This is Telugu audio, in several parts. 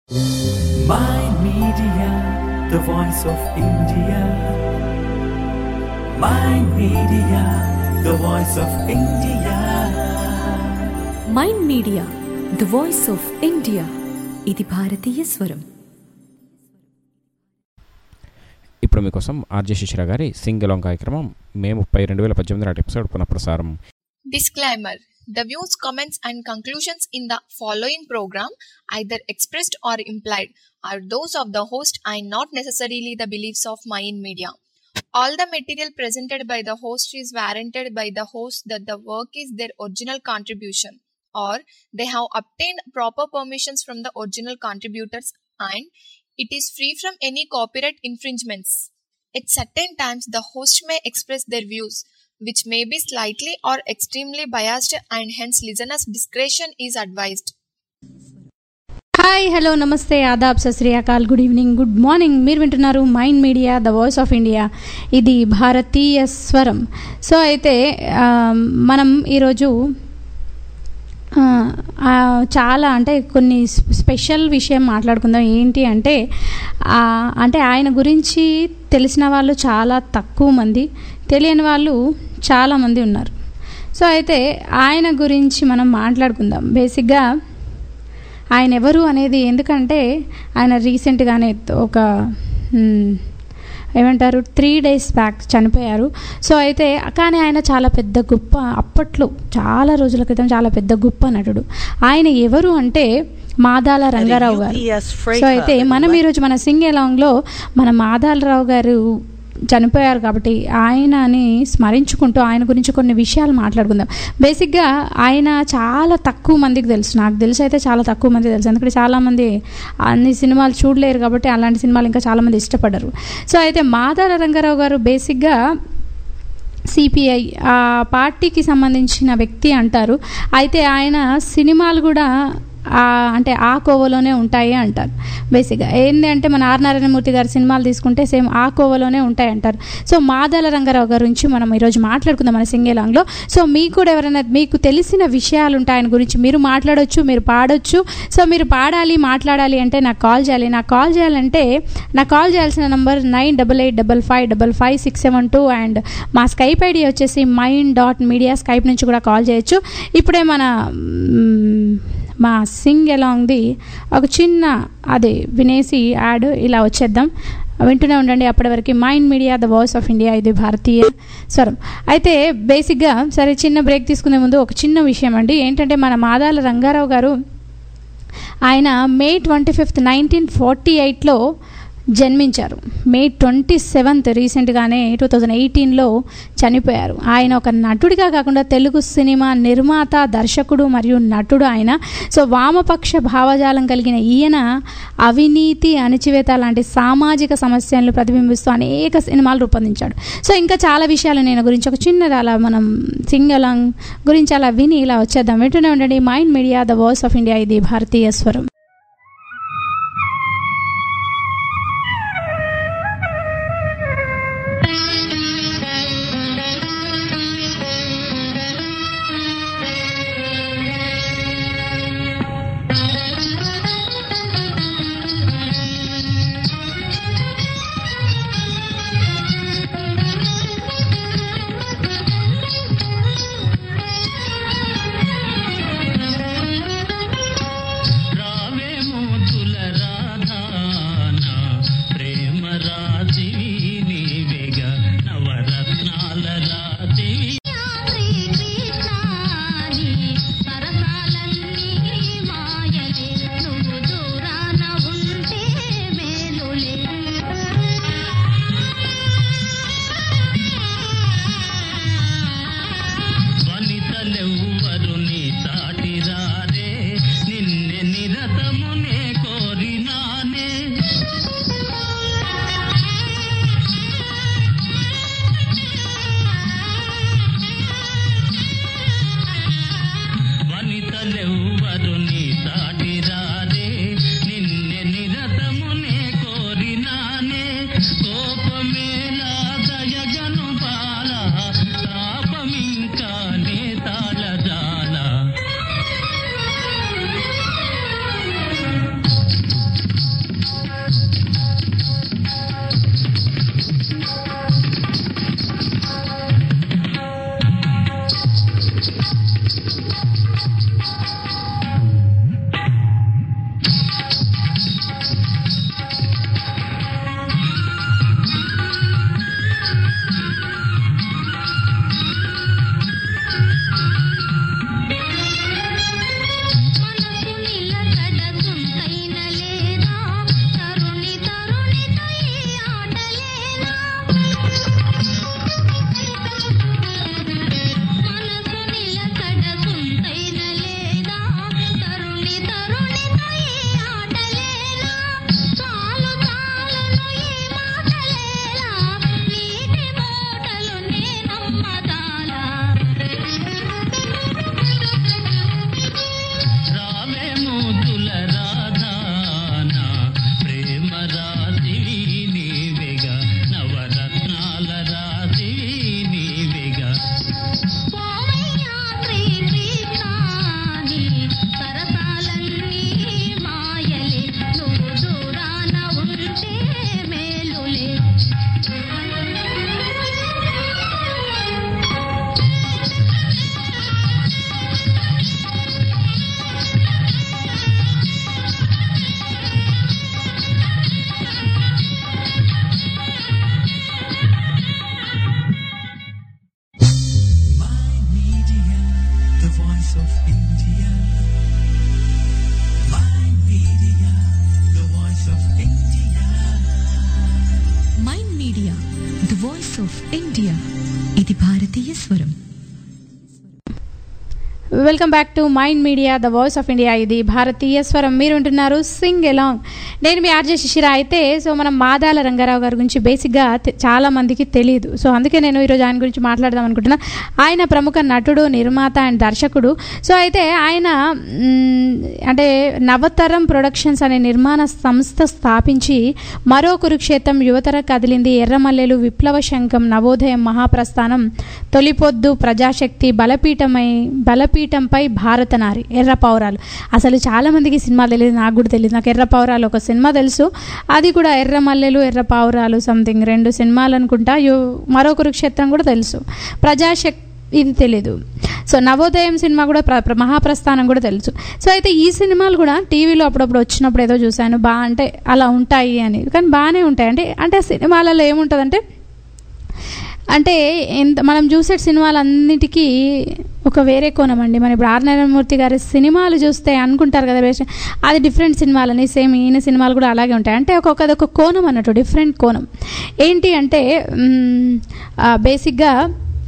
My Media, the voice of India. My Media, the voice of India. Mind media the voice of India ఇది భారతీయ స్వరం ఇప్పుడు మీకోసం ఆర్జే శిశిర గారి సింగ్ అలాంగ్ కార్యక్రమం మే ముప్పై రెండు వేల పద్దెనిమిది నాటి ఎపిసోడ్ పునఃప్రసారం Disclaimer The views, comments, and conclusions in the following program, either expressed or implied, are those of the host and not necessarily the beliefs of Mayan Media. All the material presented by the host is warranted by the host that the work is their original contribution or they have obtained proper permissions from the original contributors and it is free from any copyright infringements. At certain times, the host may express their views, which may be slightly or extremely biased, and hence listeners' discretion is advised. Hi hello నమస్తే ఆదాబ్ సశ్రీయాకాల్ గుడ్ ఈవినింగ్ గుడ్ మార్నింగ్ మీరు వింటున్నారు mind media the voice of India ఇది భారతీయ స్వరం సో అయితే ఆ, మనం ఈరోజు ఆ, ఆ, చాలా అంటే కొన్ని స్పె- స్పెషల్ విషయం మాట్లాడుకుందాం ఏంటి అంటే ఆ, అంటే ఆయన గురించి తెలిసిన వాళ్ళు చాలా తక్కువ మంది తెలియని వాళ్ళు చాలామంది ఉన్నారు సో అయితే ఆయన గురించి మనం మాట్లాడుకుందాం బేసిక్గా ఆయన ఎవరు అనేది ఎందుకంటే ఆయన రీసెంట్గానే ఒక మ్, ఏమంటారు త్రీ డేస్ బ్యాక్ చనిపోయారు సో అయితే కానీ ఆయన చాలా పెద్ద గొప్ప అప్పట్లో చాలా రోజుల క్రితం చాలా పెద్ద గొప్ప నటుడు ఆయన ఎవరు అంటే మాదాల రంగారావు గారు సో అయితే మనం ఈరోజు మన సింగ్ ఎలాంగ్లో మన మాదాలరావు గారు చనిపోయారు కాబట్టి ఆయనని స్మరించుకుంటూ ఆయన గురించి కొన్ని విషయాలు మాట్లాడుకుందాం బేసిక్గా ఆయన చాలా తక్కువ మందికి తెలుసు నాకు తెలిసి అయితే చాలా తక్కువ మంది తెలుసు ఎందుకంటే చాలామంది అన్ని సినిమాలు చూడలేరు కాబట్టి అలాంటి సినిమాలు ఇంకా చాలామంది ఇష్టపడరు సో అయితే మాదాల రంగారావు గారు బేసిక్గా సిపిఐ ఆ పార్టీకి సంబంధించిన వ్యక్తి అంటారు అయితే ఆయన సినిమాలు కూడా ఆ, అంటే ఆ కోవలోనే ఉంటాయి అంటారు బేసిక్గా ఏంది అంటే మన ఆర్ నారాయణమూర్తి గారి సినిమాలు తీసుకుంటే సేమ్ ఆ కోవలోనే ఉంటాయి అంటారు సో మాదాల రంగారావు గారి గురించి మనం ఈరోజు మాట్లాడుకుందాం మన సింగేలాంగ్లో సో మీకు కూడా ఎవరైనా మీకు తెలిసిన విషయాలు ఉంటాయి ఆయన గురించి మీరు మాట్లాడొచ్చు మీరు పాడొచ్చు సో మీరు పాడాలి మాట్లాడాలి అంటే నాకు కాల్ చేయాలి నాకు కాల్ చేయాలంటే నాకు కాల్ చేయాల్సిన number nine double eight double five double five six seven two and మా స్కైప్ ఐడి వచ్చేసి మైండ్ డాట్ మీడియా స్కైప్ నుంచి కూడా కాల్ చేయొచ్చు ఇప్పుడే మన మ్, మా సింగ్ ఎలాంగ్ది ఒక చిన్న అది వినేసి యాడ్ ఇలా వచ్చేద్దాం వింటూనే ఉండండి అప్పటి వరకు mind media the voice of India ఇది భారతీయ స్వరం అయితే బేసిక్గా సరే చిన్న బ్రేక్ తీసుకునే ముందు ఒక చిన్న విషయం అండి ఏంటంటే మన మాదాల రంగారావు గారు ఆయన May twenty fifth nineteen forty ఎయిట్లో జన్మించారు మే ట్వంటీ సెవెంత్ రీసెంట్గానే టూ థౌజండ్ ఎయిటీన్లో చనిపోయారు ఆయన ఒక నటుడిగా కాకుండా తెలుగు సినిమా నిర్మాత దర్శకుడు మరియు నటుడు ఆయన సో వామపక్ష భావజాలం కలిగిన ఈయన అవినీతి అణిచివేత లాంటి సామాజిక సమస్యలను ప్రతిబింబిస్తూ అనేక సినిమాలు రూపొందించాడు సో ఇంకా చాలా విషయాలు నేను గురించి ఒక చిన్నది అలా మనం సింగలాంగ్ గురించి అలా విని ఇలా వచ్చేద్దాం వింటూనే ఉండండి mind media the voice of India ఇది భారతీయ స్వరం రావే మోతుల రాధాన ప్రేమ రాజివి నీవేగా నవరత్నాల రాజివి వనితలెవ్వరు నీ సాటి రారే నిన్నె నిరతమునే కోరినానే వనితలెవ్వరు నీ సాటి రారే నిన్నె నిరతమునే కోరినానే కోపమేలా దయగను బాల తాపమింకా నే తాళజాల ఆఫ్ ఇండియా ఇది భారతీయ స్వరం welcome back to mind media the voice of India ఇది భారతీయ స్వరం మీరు ఉంటున్నారు సింగ్ ఎలాంగ్ నేను మీ ఆర్జే శిశిర అయితే సో మనం మాదాల రంగారావు గారి గురించి బేసిక్గా తె- చాలా మందికి తెలియదు సో అందుకే నేను ఈరోజు ఆయన గురించి మాట్లాడదాం అనుకుంటున్నా ఆయన ప్రముఖ నటుడు నిర్మాత అండ్ దర్శకుడు సో అయితే ఆయన మ్, అంటే నవతరం ప్రొడక్షన్స్ అనే నిర్మాణ సంస్థ స్థాపించి మరో కురుక్షేత్రం యువతర కదిలింది ఎర్రమల్లెలు విప్లవ శంఖం నవోదయం మహాప్రస్థానం తొలిపొద్దు ప్రజాశక్తి బలపీఠమై బలపీఠంపై భారతనారి ఎర్ర పౌరాలు అసలు చాలా మందికి ఈ సినిమా తెలియదు నాకు కూడా తెలియదు నాకు ఎర్ర పౌరాలు ఒక సినిమా తెలుసు అది కూడా ఎర్ర మల్లెలు ఎర్ర పావురాలు సంథింగ్ రెండు సినిమాలు అనుకుంటా యు మరో కురుక్షేత్రం కూడా తెలుసు ప్రజాశక్తి ఇది తెలీదు సో నవోదయం సినిమా కూడా ప్ర ప్ర- మహాప్రస్థానం కూడా తెలుసు సో అయితే ఈ సినిమాలు కూడా టీవీలో అప్పుడప్పుడు వచ్చినప్పుడు ఏదో చూశాను బా అంటే అలా ఉంటాయి అని కానీ బాగానే ఉంటాయి అంటే అంటే ఆ సినిమాలలో ఏముంటుందంటే అంటే ఎంత మనం చూసే సినిమాలన్నిటికీ ఒక వేరే కోణం అండి మన ఇప్పుడు ఆర్ నారాయణమూర్తి గారి సినిమాలు చూస్తే అనుకుంటారు కదా వేష- అది డిఫరెంట్ సినిమాలని సేమ్ ఈయన సినిమాలు కూడా అలాగే ఉంటాయి అంటే ఒక్కొక్క ఒక కోణం అన్నట్టు డిఫరెంట్ కోణం ఏంటి అంటే బేసిక్గా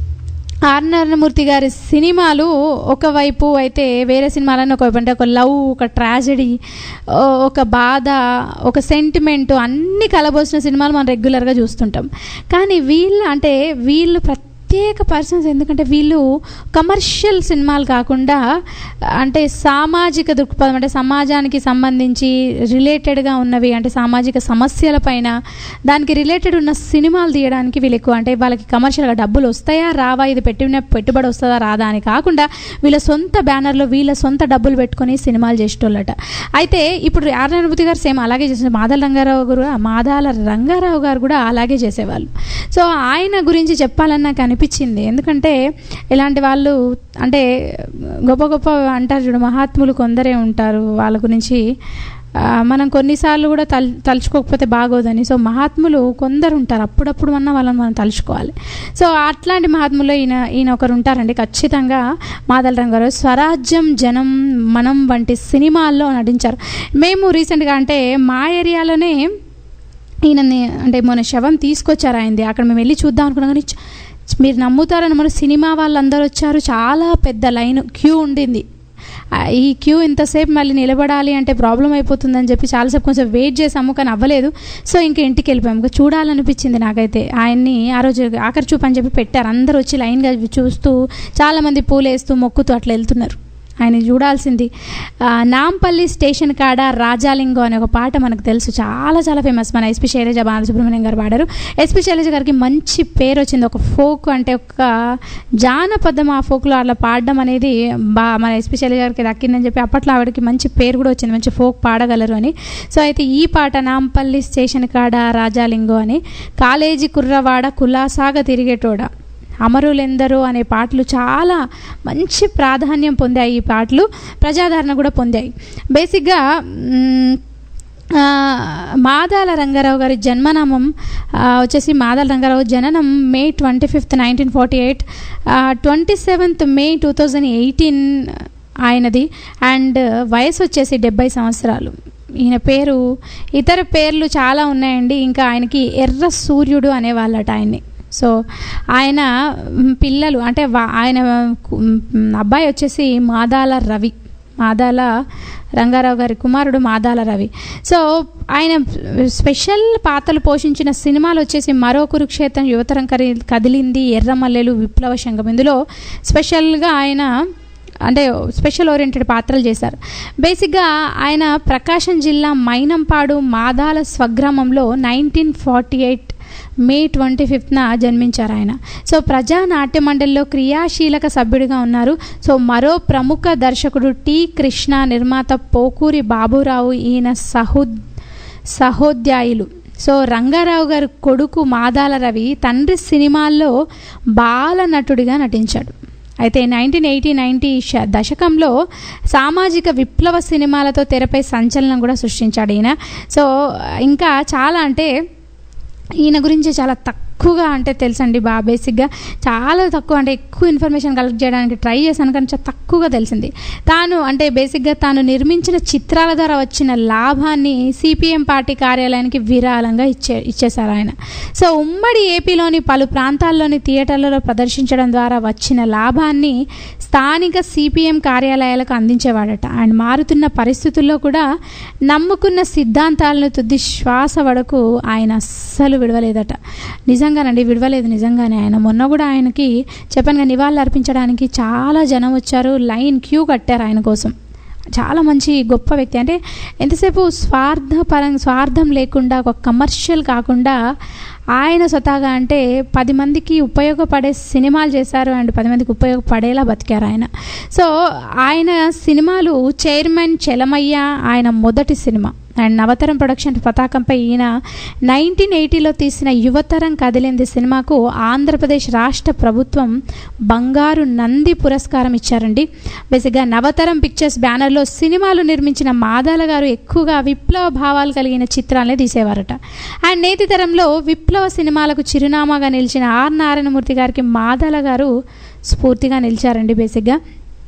ఆర్ నారాయణమూర్తి గారి సినిమాలు ఒకవైపు అయితే వేరే సినిమాలను ఒకవైపు అంటే ఒక లవ్ ఒక ట్రాజడీ ఒక బాధ ఒక సెంటిమెంట్ అన్ని కలబోసిన సినిమాలు మనం రెగ్యులర్గా చూస్తుంటాం కానీ వీళ్ళు అంటే వీళ్ళు ప్రత్యేక పర్సన్స్ ఎందుకంటే వీళ్ళు కమర్షియల్ సినిమాలు కాకుండా అంటే సామాజిక దృక్పథం అంటే సమాజానికి సంబంధించి రిలేటెడ్గా ఉన్నవి అంటే సామాజిక సమస్యల పైన దానికి రిలేటెడ్ ఉన్న సినిమాలు తీయడానికి వీళ్ళు ఎక్కువ అంటే వాళ్ళకి కమర్షియల్గా డబ్బులు వస్తాయా రావా ఇది పెట్టిన పెట్టుబడి వస్తుందా రాదా అని కాకుండా వీళ్ళ సొంత బ్యానర్లో వీళ్ళ సొంత డబ్బులు పెట్టుకొని సినిమాలు చేసేటోళ్ళట అయితే ఇప్పుడు ఆర్ నారాయణమూర్తి గారు సేమ్ అలాగే చేసిన మాదల రంగారావు గారు మాదాల రంగారావు గారు కూడా అలాగే చేసేవాళ్ళు సో ఆయన గురించి చెప్పాలని నాకు అనిపించింది ఎందుకంటే ఇలాంటి వాళ్ళు అంటే గొప్ప గొప్ప అంటారు చూడు మహాత్ములు కొందరే ఉంటారు వాళ్ళ గురించి ఆ, మనం కొన్నిసార్లు కూడా తల్ తలుచుకోకపోతే బాగోదని సో మహాత్ములు కొందరు ఉంటారు అప్పుడప్పుడు అన్న వాళ్ళని మనం తలుచుకోవాలి సో అట్లాంటి మహాత్ములు ఈయన ఈయన ఒకరు ఉంటారండి ఖచ్చితంగా మాదల రంగారావు స్వరాజ్యం జనం మనం వంటి సినిమాల్లో నటించారు మేము రీసెంట్గా అంటే మా ఏరియాలోనే ఈయనని అంటే మొన్న శవం తీసుకొచ్చారు ఆయనది అక్కడ మేము వెళ్ళి చూద్దాం అనుకున్నాం కానీ చ- మీరు నమ్ముతారని మన సినిమా వాళ్ళందరూ వచ్చారు చాలా పెద్ద లైన్ క్యూ ఉండింది ఆ, ఈ క్యూ ఇంతసేపు మళ్ళీ నిలబడాలి అంటే ప్రాబ్లం అయిపోతుందని చెప్పి చాలాసేపు కొంచెం వెయిట్ చేసాము కానీ అవ్వలేదు సో ఇంకా ఇంటికి వెళ్ళిపోయాము ఇంకా చూడాలనిపించింది నాకైతే ఆయన్ని ఆ రోజు ఆఖరి చూపు అని చెప్పి పెట్టారు అందరూ వచ్చి లైన్గా చూస్తూ చాలామంది పూలు వేస్తూ మొక్కుతూ అట్లా వెళ్తున్నారు ఆయన చూడాల్సింది ఆ, నాంపల్లి స్టేషన్ కాడ రాజాలింగం అనే ఒక పాట మనకు తెలుసు చాలా చాలా ఫేమస్ మన ఎస్పి శైలజ బాలసుబ్రహ్మణ్యం గారు పాడారు ఎస్పి శైలజ గారికి మంచి పేరు వచ్చింది ఒక ఫోక్ అంటే ఒక జానపదం ఆ ఫోక్లో అట్లా పాడడం అనేది బా మన ఎస్పి శైలజ గారికి దక్కిందని చెప్పి అప్పట్లో ఆవిడకి మంచి పేరు కూడా వచ్చింది మంచి ఫోక్ పాడగలరు అని సో అయితే ఈ పాట నాంపల్లి స్టేషన్ కాడ రాజాలింగం అని కాలేజీ కుర్రవాడ కులాసాగా తిరిగేటోడ అమరులెందరో అనే పాటలు చాలా మంచి ప్రాధాన్యం పొందాయి ఈ పాటలు ప్రజాదరణ కూడా పొందాయి బేసిక్గా మ్, ఆ, మాదాల రంగారావు గారి జన్మనామం ఆ, వచ్చేసి మాదాల రంగారావు జననం May twenty fifth nineteen forty eight twenty seventh May two thousand eighteen ఆయనది అండ్ వయసు వచ్చేసి డెబ్బై సంవత్సరాలు ఈయన పేరు ఇతర పేర్లు చాలా ఉన్నాయండి ఇంకా ఆయనకి ఎర్ర సూర్యుడు అనేవాళ్ళట ఆయన్ని సో ఆయన మ్, పిల్లలు అంటే వా- ఆయన కు- మ్, అబ్బాయి వచ్చేసి మాదాల రవి మాదాల రంగారావు గారి కుమారుడు మాదాల రవి సో ఆయన స్పెషల్ పాత్రలు పోషించిన సినిమాలు వచ్చేసి మరో కురుక్షేత్రం యువతరం కరి కదిలింది ఎర్రమల్లెలు విప్లవ శంఖం ఇందులో స్పెషల్గా ఆయన అంటే స్పెషల్ ఓరియంటెడ్ పాత్రలు చేశారు బేసిక్గా ఆయన ప్రకాశం జిల్లా మైనంపాడు మాదాల స్వగ్రామంలో nineteen forty eight May twenty ఫిఫ్త్న జన్మించారు ఆయన సో ప్రజా నాట్య మండలిలో క్రియాశీలక సభ్యుడిగా ఉన్నారు సో మరో ప్రముఖ దర్శకుడు టి కృష్ణ నిర్మాత పోకూరి బాబురావు ఈయన సహో సహోద్యాయులు సో రంగారావు గారి కొడుకు మాదాల రవి తండ్రి సినిమాల్లో బాల నటుడిగా నటించాడు అయితే నైన్టీన్ ఎయిటీ నైంటీ దశకంలో సామాజిక విప్లవ సినిమాలతో తెరపై సంచలనం కూడా సృష్టించాడు ఈయన సో ఇంకా చాలా అంటే ఈయన గురించి చాలా తక్కువ తక్కువగా అంటే తెలుసండి బాగా బేసిక్గా చాలా తక్కువ అంటే ఎక్కువ ఇన్ఫర్మేషన్ కలెక్ట్ చేయడానికి ట్రై చేశాను కానీ చాలా తక్కువగా తెలిసింది తాను అంటే బేసిక్గా తాను నిర్మించిన చిత్రాల ద్వారా వచ్చిన లాభాన్ని సిపిఎం పార్టీ కార్యాలయానికి విరాళంగా ఇచ్చే ఇచ్చేశారు ఆయన సో ఉమ్మడి ఏపీలోని పలు ప్రాంతాల్లోని థియేటర్లలో ప్రదర్శించడం ద్వారా వచ్చిన లాభాన్ని స్థానిక సిపిఎం కార్యాలయాలకు అందించేవాడట అండ్ మారుతున్న పరిస్థితుల్లో కూడా నమ్ముకున్న సిద్ధాంతాలను తుది శ్వాస వరకు ఆయన అస్సలు విడవలేదట నిజంగానండి విడవలేదు నిజంగానే ఆయన మొన్న కూడా ఆయనకి చెప్పాను కదా, నివాళులు అర్పించడానికి చాలా జనం వచ్చారు లైన్ క్యూ కట్టారు ఆయన కోసం చాలా మంచి గొప్ప వ్యక్తి అంటే ఎంతసేపు స్వార్థపరం స్వార్థం లేకుండా ఒక కమర్షియల్ కాకుండా ఆయన స్వతహాగా అంటే పది మందికి ఉపయోగపడే సినిమాలు చేశారు అండ్ పది మందికి ఉపయోగపడేలా బతికారు ఆయన సో ఆయన సినిమాలు చైర్మన్ చెలమయ్య ఆయన మొదటి సినిమా అండ్ నవతరం ప్రొడక్షన్ పతాకంపై ఈయన నైన్టీన్ ఎయిటీలో తీసిన యువతరం కదిలింది సినిమాకు ఆంధ్రప్రదేశ్ రాష్ట్ర ప్రభుత్వం బంగారు నంది పురస్కారం ఇచ్చారండి బేసిక్గా నవతరం పిక్చర్స్ బ్యానర్లో సినిమాలు నిర్మించిన మాదాల గారు ఎక్కువగా విప్లవ భావాలు కలిగిన చిత్రాలనే తీసేవారట అండ్ నేటి తరంలో విప్లవ సినిమాలకు చిరునామాగా నిలిచిన ఆర్ నారాయణమూర్తి గారికి మాదాల గారు స్ఫూర్తిగా నిలిచారండి బేసిక్గా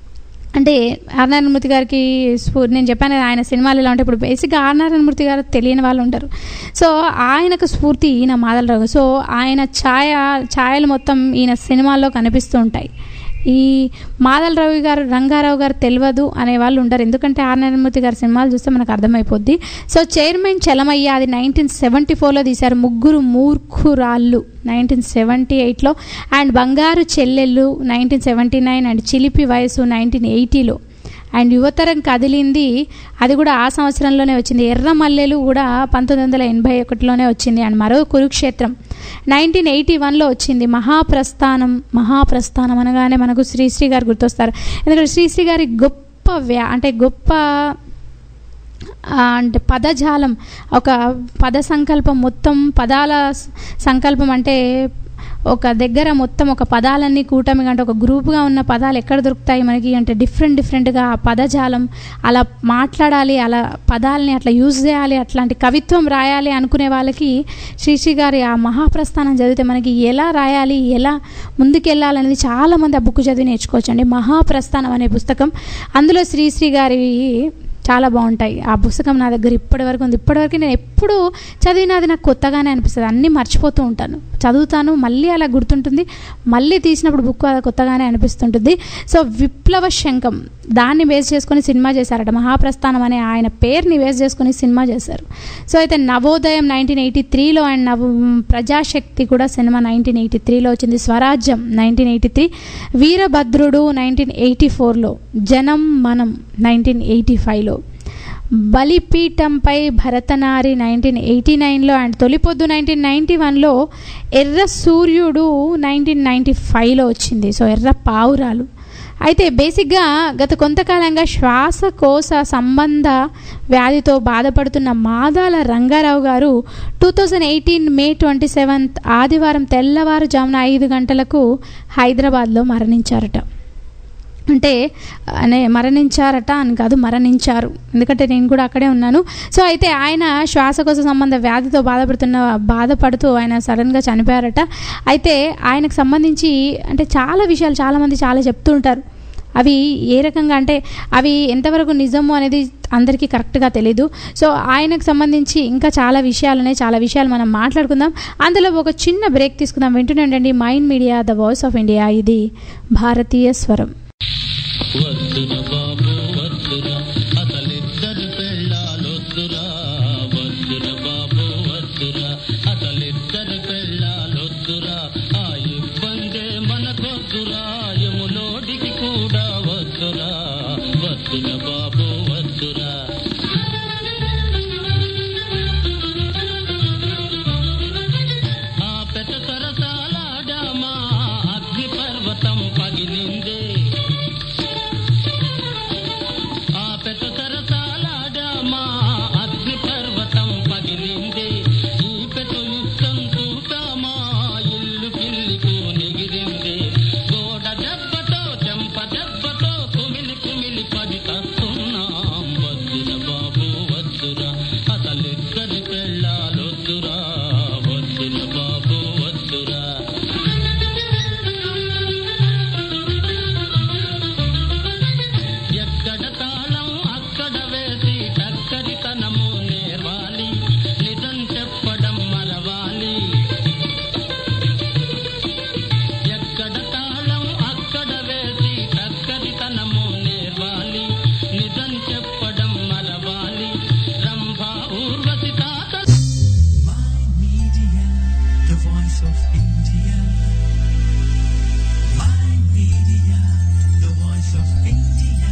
అంటే ఆర్ నారాయణమూర్తి గారికి స్ఫూ నేను చెప్పాను కదా ఆయన సినిమాలు ఎలా ఉంటాయి ఇప్పుడు బేసిక్గా ఆర్ నారాయణమూర్తి గారు తెలియని వాళ్ళు ఉంటారు సో ఆయనకు స్ఫూర్తి ఈయన మాదలరావు సో ఆయన ఛాయ ఛాయలు మొత్తం ఈయన సినిమాల్లో కనిపిస్తూ ఉంటాయి ఈ మాదల రవి గారు రంగారావు గారు తెలియదు అనే వాళ్ళు ఉంటారు ఎందుకంటే ఆర్ నారాయణమూర్తి గారి సినిమాలు చూస్తే మనకు అర్థమైపోద్ది సో చైర్మన్ చలమయ్య అది నైన్టీన్ సెవెంటీ ఫోర్లో తీశారు ముగ్గురు మూర్ఖురాళ్ళు నైన్టీన్ సెవెంటీ ఎయిట్లో and Bangaru Chellellu nineteen seventy nine and చిలిపి వయసు నైన్టీన్ ఎయిటీలో అండ్ యువతరం కదిలింది అది కూడా ఆ సంవత్సరంలోనే వచ్చింది ఎర్ర మల్లెలు కూడా పంతొమ్మిది వందల ఎనభై ఒకటిలోనే వచ్చింది అండ్ మరో కురుక్షేత్రం నైన్టీన్ ఎయిటీ వన్లో వచ్చింది మహాప్రస్థానం మహాప్రస్థానం అనగానే మనకు శ్రీశ్రీ గారు గుర్తొస్తారు ఎందుకంటే శ్రీశ్రీ గారి గొప్ప వ్యా అంటే గొప్ప ఆ, అంటే పదజాలం ఒక పద సంకల్పం మొత్తం పదాల స- సంకల్పం అంటే ఒక దగ్గర మొత్తం ఒక పదాలన్నీ కూటమిగా అంటే ఒక గ్రూప్గా ఉన్న పదాలు ఎక్కడ దొరుకుతాయి మనకి అంటే డిఫరెంట్ డిఫరెంట్గా ఆ పదజాలం అలా మాట్లాడాలి అలా పదాలని అట్లా యూజ్ చేయాలి అట్లాంటి కవిత్వం రాయాలి అనుకునే వాళ్ళకి శ్రీశ్రీ గారి ఆ మహాప్రస్థానం చదివితే మనకి ఎలా రాయాలి ఎలా ముందుకెళ్ళాలనేది చాలామంది ఆ బుక్ చదివి నేర్చుకోవచ్చు అండి మహాప్రస్థానం అనే పుస్తకం అందులో శ్రీశ్రీ గారి చాలా బాగుంటాయి ఆ పుస్తకం నా దగ్గర ఇప్పటి వరకు ఉంది ఇప్పటివరకు నేను ఎప్పుడు చదివినది నాకు కొత్తగానే అనిపిస్తుంది అన్నీ మర్చిపోతూ ఉంటాను చదువుతాను మళ్ళీ అలా గుర్తుంటుంది మళ్ళీ తీసినప్పుడు బుక్ అలా కొత్తగానే అనిపిస్తుంటుంది సో విప్లవ శంఖం దాన్ని బేస్ చేసుకొని సినిమా చేశారట మహాప్రస్థానం అనే ఆయన పేరుని బేస్ చేసుకొని సినిమా చేశారు సో అయితే నవోదయం నైన్టీన్ ఎయిటీ త్రీలో అండ్ నవ ప్రజాశక్తి కూడా సినిమా నైన్టీన్ ఎయిటీ త్రీలో వచ్చింది Swarajyam nineteen eighty three Veerabhadrudu nineteen eighty ఫోర్లో జనం మనం నైన్టీన్ ఎయిటీ ఫైవ్లో బలిపీఠంపై భరతనారి నైన్టీన్ ఎయిటీ నైన్లో అండ్ తొలిపొద్దు నైన్టీన్ నైంటీ వన్లో ఎర్ర సూర్యుడు నైన్టీన్ నైంటీ ఫైవ్లో వచ్చింది సో ఎర్ర పావురాలు అయితే బేసిక్గా గత కొంతకాలంగా శ్వాసకోశ సంబంధ వ్యాధితో బాధపడుతున్న మాదాల రంగారావు గారు two thousand eighteen May twenty seventh ఆదివారం తెల్లవారుజామున ఐదు గంటలకు హైదరాబాద్లో మరణించారట అంటే అనే మరణించారట అని కాదు మరణించారు ఎందుకంటే నేను కూడా అక్కడే ఉన్నాను సో అయితే ఆయన శ్వాసకోశ సంబంధ వ్యాధితో బాధపడుతున్న బాధపడుతూ ఆయన సడన్గా చనిపోయారట అయితే ఆయనకు సంబంధించి అంటే చాలా విషయాలు చాలామంది చాలా చెప్తూ ఉంటారు అవి ఏ రకంగా అంటే అవి ఎంతవరకు నిజము అనేది అందరికీ కరెక్ట్గా తెలీదు సో ఆయనకు సంబంధించి ఇంకా చాలా విషయాలు ఉన్నాయి చాలా విషయాలు మనం మాట్లాడుకుందాం అందులో ఒక చిన్న బ్రేక్ తీసుకుందాం వింటూనే ఉండండి mind media the voice of India ఇది భారతీయ స్వరం వద్దుర బాబు వద్దుర అసలిద్దరు పెళ్ళాలొద్దురా వద్దుర బాబు వద్దుర అసలిద్దరు పెళ్ళాలొద్దురా ఆ ఇబ్బందే మనకొద్దురా యములోడికి కూడా వద్దురా వద్దుర బాబు వద్దురా ఆ పెద్ద సరసాలాడామా అగ్ని పర్వతం పగిలిందే voice of India. My media, the voice of India.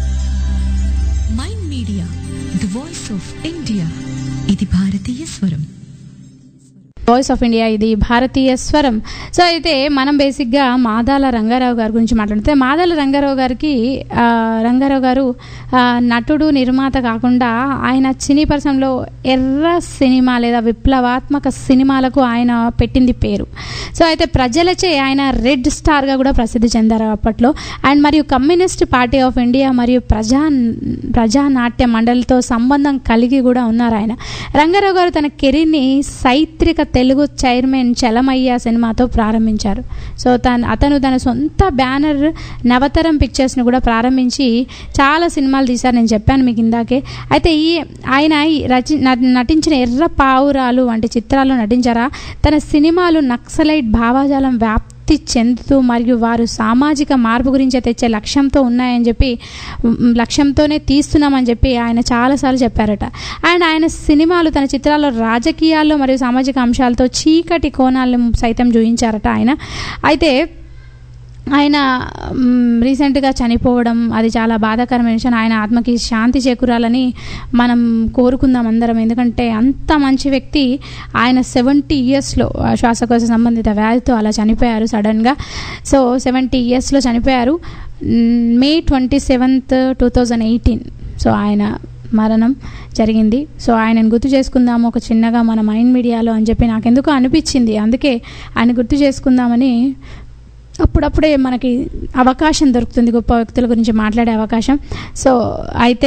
Mind media the voice of India ఇది భారతీయ స్వరం వాయిస్ ఆఫ్ ఇండియా ఇది భారతీయ స్వరం సో అయితే మనం బేసిక్గా మాదాల రంగారావు గారి గురించి మాట్లాడితే మాదాల రంగారావు గారికి ఆ, రంగారావు గారు ఆ, నటుడు నిర్మాత కాకుండా ఆయన సినీ పరిశ్రమలో ఎర్ర సినిమా లేదా విప్లవాత్మక సినిమాలకు ఆయన పెట్టింది పేరు సో అయితే ప్రజలచే ఆయన రెడ్ స్టార్గా కూడా ప్రసిద్ధి చెందారు అప్పట్లో అండ్ మరియు కమ్యూనిస్ట్ పార్టీ ఆఫ్ ఇండియా మరియు ప్రజా ప్రజానాట్య మండలితో సంబంధం కలిగి కూడా ఉన్నారు ఆయన రంగారావు గారు తన కెరీర్ని సైత్రిక తెలుగు చైర్మన్ చలమయ్య సినిమాతో ప్రారంభించారు సో తను అతను తన సొంత బ్యానర్ నవతరం పిక్చర్స్ని కూడా ప్రారంభించి చాలా సినిమాలు తీశారు నేను చెప్పాను మీకు ఇందాకే అయితే ఈ ఆయన ఈ రచి న- నటించిన ఎర్ర పావురాలు వంటి చిత్రాల్లో నటించారా తన సినిమాలు నక్సలైట్ భావాజాలం వ్యాప్తి చెందుతూ మరియు వారు సామాజిక మార్పు గురించి తెచ్చే లక్ష్యంతో ఉన్నాయని చెప్పి ఉమ్, లక్ష్యంతోనే తీస్తున్నామని చెప్పి ఆయన చాలాసార్లు చెప్పారట అండ్ ఆయన సినిమాలు తన చిత్రాల్లో రాజకీయాల్లో మరియు సామాజిక అంశాలతో చీకటి కోణాలను సైతం చూపించారట ఆయన అయితే ఆయన మ్, రీసెంట్గా చనిపోవడం అది చాలా బాధాకరమైన విషయం ఆయన ఆత్మకి శాంతి చేకూరాలని మనం కోరుకుందాం అందరం ఎందుకంటే అంత మంచి వ్యక్తి ఆయన సెవెంటీ ఇయర్స్లో శ్వాసకోశ సంబంధిత వ్యాధితో అలా చనిపోయారు సడన్గా సో సెవెంటీ ఇయర్స్లో చనిపోయారు మ్, May twenty seventh two thousand eighteen so ఆయన మరణం జరిగింది సో ఆయనను గుర్తు చేసుకుందాము ఒక చిన్నగా మన మైండ్ మీడియాలో అని చెప్పి నాకు ఎందుకో అనిపించింది అందుకే ఆయన గుర్తు చేసుకుందామని అప్పుడప్పుడే మనకి అవకాశం దొరుకుతుంది గొప్ప వ్యక్తుల గురించి మాట్లాడే అవకాశం సో అయితే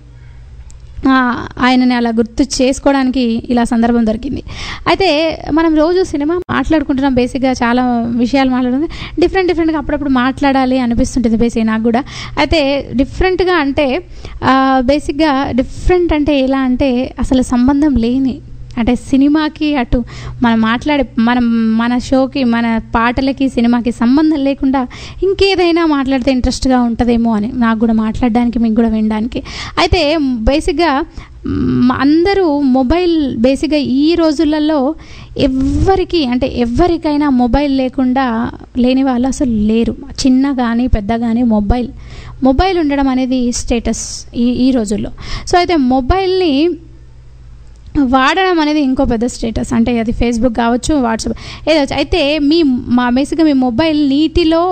ఆ, ఆయనని అలా గుర్తు చేసుకోవడానికి ఇలా సందర్భం దొరికింది అయితే మనం రోజు సినిమా మాట్లాడుకుంటున్నాం బేసిక్గా చాలా విషయాలు మాట్లాడుతుంది డిఫరెంట్ డిఫరెంట్గా అప్పుడప్పుడు మాట్లాడాలి అనిపిస్తుంటుంది బేసిక్ నాకు కూడా అయితే డిఫరెంట్గా అంటే ఆ, బేసిక్గా డిఫరెంట్ అంటే ఎలా అంటే అసలు సంబంధం లేని అంటే సినిమాకి అటు మనం మాట్లాడే మనం మన షోకి మన పాటలకి సినిమాకి సంబంధం లేకుండా ఇంకేదైనా మాట్లాడితే ఇంట్రెస్ట్గా ఉంటుందేమో అని నాకు కూడా మాట్లాడడానికి మీకు కూడా వినడానికి అయితే బేసిక్గా మ్, అందరూ మొబైల్ బేసిక్గా ఈ రోజులలో ఎవ్వరికి అంటే ఎవరికైనా మొబైల్ లేకుండా లేని వాళ్ళు అసలు లేరు చిన్న కానీ పెద్ద కానీ మొబైల్ మొబైల్ ఉండడం అనేది స్టేటస్ ఈ ఈ రోజుల్లో సో అయితే మొబైల్ని వాడడం అనేది ఇంకో పెద్ద స్టేటస్ అంటే అది ఫేస్బుక్ కావచ్చు వాట్సాప్ ఏదో వచ్చి- అయితే మీ మా బేసిక్గా మీ మొబైల్ నీటిలో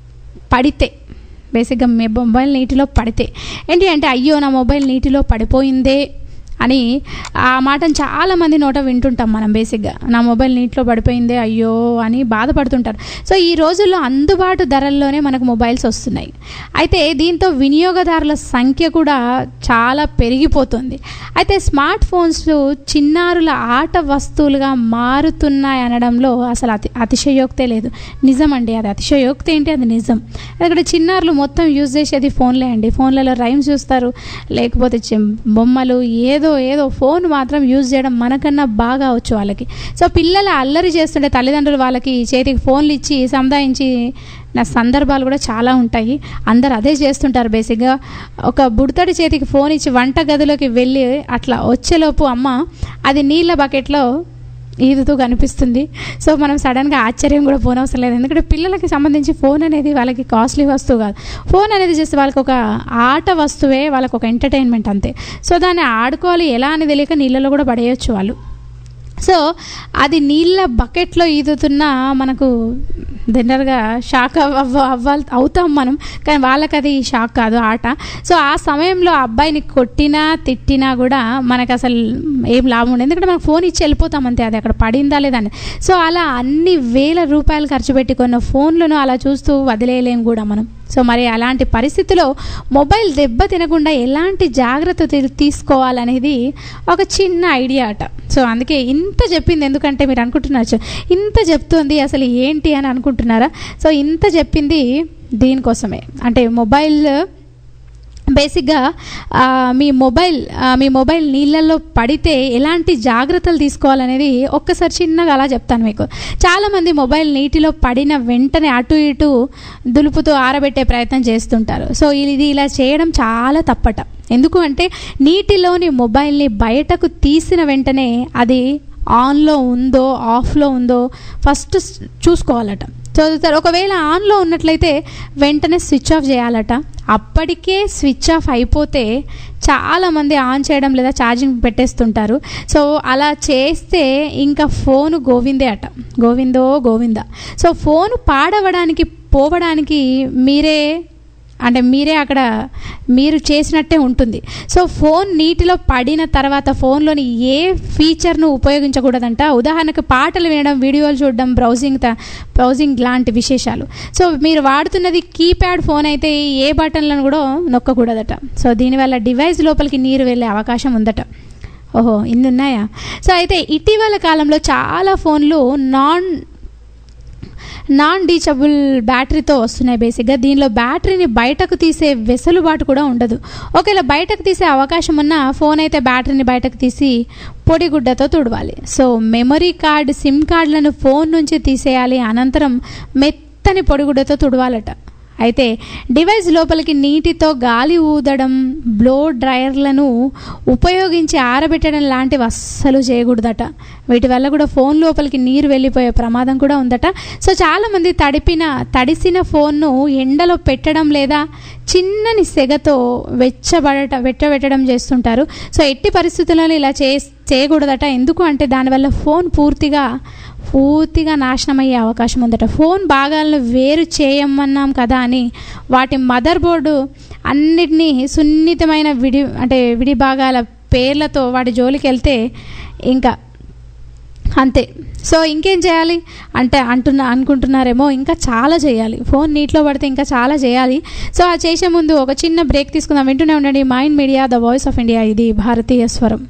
పడితే బేసిక్గా మీ మొబైల్ నీటిలో పడితే ఏంటి అంటే అయ్యో నా మొబైల్ నీటిలో పడిపోయిందే అని ఆ మాటను చాలామంది నోట వింటుంటాం మనం బేసిక్గా నా మొబైల్ నీటిలో పడిపోయిందే అయ్యో అని బాధపడుతుంటారు సో ఈ రోజుల్లో అందుబాటు ధరల్లోనే మనకు మొబైల్స్ వస్తున్నాయి అయితే దీంతో వినియోగదారుల సంఖ్య కూడా చాలా పెరిగిపోతుంది అయితే స్మార్ట్ ఫోన్స్ చిన్నారుల ఆట వస్తువులుగా మారుతున్నాయి అనడంలో అసలు అతి అతిశయోక్తే లేదు నిజం అండి అది అతిశయోక్తి ఏంటి అది నిజం ఎందుకంటే చిన్నారులు మొత్తం యూజ్ చేసేది ఫోన్లే అండి ఫోన్లలో రైమ్స్ చూస్తారు లేకపోతే చిం- బొమ్మలు ఏదో ఏదో ఫోన్ మాత్రం యూజ్ చేయడం మనకన్నా బాగా వచ్చు వాళ్ళకి సో పిల్లలు అల్లరి చేస్తుంటే తల్లిదండ్రులు వాళ్ళకి చేతికి ఫోన్లు ఇచ్చి సముదాయించి నా సందర్భాలు కూడా చాలా ఉంటాయి అందరు అదే చేస్తుంటారు బేసిక్గా ఒక బుడతడి చేతికి ఫోన్ ఇచ్చి వంట గదిలోకి వెళ్ళి అట్లా వచ్చేలోపు అమ్మ అది నీళ్ళ బకెట్లో ఈదుతూ కనిపిస్తుంది సో మనం సడన్గా ఆశ్చర్యం కూడా ఫోన్ అవసరం లేదు ఎందుకంటే పిల్లలకి సంబంధించి ఫోన్ అనేది వాళ్ళకి కాస్ట్లీ వస్తువు కాదు ఫోన్ అనేది జస్ట్ వాళ్ళకి ఒక ఆట వస్తువే వాళ్ళకి ఒక ఎంటర్టైన్మెంట్ అంతే సో దాన్ని ఆడుకోవాలి ఎలా అని తెలియక నీళ్ళలో కూడా పడేయచ్చు వాళ్ళు సో అది నీళ్ళ బకెట్లో ఈదుతున్నా మనకు జనరల్గా షాక్ అవ్వ అవ్వ- అవ్వాలి అవుతాం మనం కానీ వాళ్ళకి అది షాక్ కాదు ఆట సో ఆ సమయంలో ఆ అబ్బాయిని కొట్టినా తిట్టినా కూడా మనకు అసలు ఏం లాభం ఉండదు ఎందుకంటే మనకు ఫోన్ ఇచ్చి వెళ్ళిపోతాం అంతే అది అక్కడ పడిందా లేదా అని సో అలా అన్ని వేల రూపాయలు ఖర్చు పెట్టి కొన్న ఫోన్లను అలా చూస్తూ వదిలేయలేం కూడా మనం సో మరి అలాంటి పరిస్థితిలో మొబైల్ దెబ్బ తినకుండా ఎలాంటి జాగ్రత్త తీ- తీసుకోవాలనేది ఒక చిన్న ఐడియా అట సో అందుకే ఇంత చెప్పింది ఎందుకంటే మీరు అనుకుంటున్నారు "చ, ఇంత చెప్తుంది అసలు ఏంటి అని అనుకుంటున్నారా సో ఇంత చెప్పింది దీనికోసమే అంటే మొబైల్ బేసిక్గా ఆ, మీ మొబైల్ ఆ, మీ మొబైల్ నీళ్ళల్లో పడితే ఎలాంటి జాగ్రత్తలు తీసుకోవాలనేది ఒక్కసారి చిన్నగా అలా చెప్తాను మీకు చాలామంది మొబైల్ నీటిలో పడిన వెంటనే అటు ఇటు దులుపుతూ ఆరబెట్టే ప్రయత్నం చేస్తుంటారు సో ఇది ఇలా చేయడం చాలా తప్పట ఎందుకు అంటే నీటిలోని మొబైల్ని బయటకు తీసిన వెంటనే అది ఆన్లో ఉందో ఆఫ్లో ఉందో ఫస్ట్ స్- చూసుకోవాలట సో సరే ఒకవేళ ఆన్లో ఉన్నట్లయితే వెంటనే స్విచ్ ఆఫ్ చేయాలట అప్పటికే స్విచ్ ఆఫ్ అయిపోతే చాలామంది ఆన్ చేయడం లేదా ఛార్జింగ్ పెట్టేస్తుంటారు సో అలా చేస్తే ఇంకా ఫోన్ గోవిందే అట గోవిందో గోవింద సో ఫోన్ పాడవడానికి పోవడానికి మీరే అంటే మీరే అక్కడ మీరు చేసినట్టే ఉంటుంది సో ఫోన్ నీటిలో పడిన తర్వాత ఫోన్లోని ఏ ఫీచర్ను ఉపయోగించకూడదంట ఉదాహరణకు పాటలు వినడం వీడియోలు చూడడం బ్రౌజింగ్ త- బ్రౌజింగ్ లాంటి విశేషాలు సో మీరు వాడుతున్నది కీప్యాడ్ ఫోన్ అయితే ఏ బటన్లను కూడా నొక్కకూడదట సో దీనివల్ల డివైస్ లోపలికి నీరు వెళ్ళే అవకాశం ఉందట ఓహో ఇన్ని ఉన్నాయా సో అయితే ఇటీవల కాలంలో చాలా ఫోన్లు నాన్ నాన్ డీచబుల్ బ్యాటరీతో వస్తున్నాయి బేసిక్గా దీనిలో బ్యాటరీని బయటకు తీసే వెసులుబాటు కూడా ఉండదు ఒకవేళ బయటకు తీసే అవకాశం ఉన్న ఫోన్ అయితే బ్యాటరీని బయటకు తీసి పొడిగుడ్డతో తుడవాలి సో మెమరీ కార్డ్ సిమ్ కార్డులను ఫోన్ నుంచి తీసేయాలి అనంతరం మెత్తని పొడిగుడ్డతో తుడవాలట అయితే డివైస్ లోపలికి నీటితో గాలి ఊదడం బ్లో డ్రైయర్లను ఉపయోగించి ఆరబెట్టడం లాంటివి అస్సలు చేయకూడదట వీటి వల్ల కూడా ఫోన్ లోపలికి నీరు వెళ్ళిపోయే ప్రమాదం కూడా ఉందట సో చాలామంది తడిపిన తడిసిన ఫోన్ను ఎండలో పెట్టడం లేదా చిన్నని సెగతో వెచ్చబడట వెచ్చబెట్టడం చేస్తుంటారు సో ఎట్టి పరిస్థితుల్లో ఇలా చే చేయకూడదట ఎందుకు అంటే దానివల్ల ఫోన్ పూర్తిగా పూర్తిగా నాశనం అయ్యే అవకాశం ఉందట ఫోన్ భాగాలను వేరు చేయమన్నాం కదా అని వాటి మదర్ బోర్డు అన్నిటినీ సున్నితమైన విడి అంటే విడి భాగాల పేర్లతో వాటి జోలికి వెళ్తే ఇంకా అంతే సో ఇంకేం చేయాలి అంటే అంటున్నా అనుకుంటున్నారేమో ఇంకా చాలా చేయాలి ఫోన్ నీటిలో పడితే ఇంకా చాలా చేయాలి సో అది చేసే ముందు ఒక చిన్న బ్రేక్ తీసుకుందాం వింటూనే ఉండండి mind media the voice of India ఇది భారతీయ స్వరం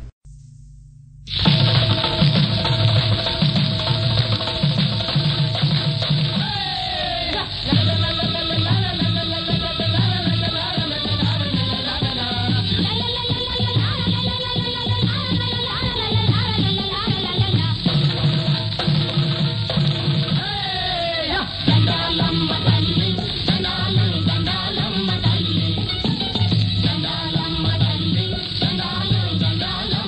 దండాలమ్మ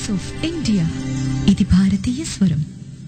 వాయిస్ ఆఫ్ ఇండియా ఇది భారతీయ స్వరం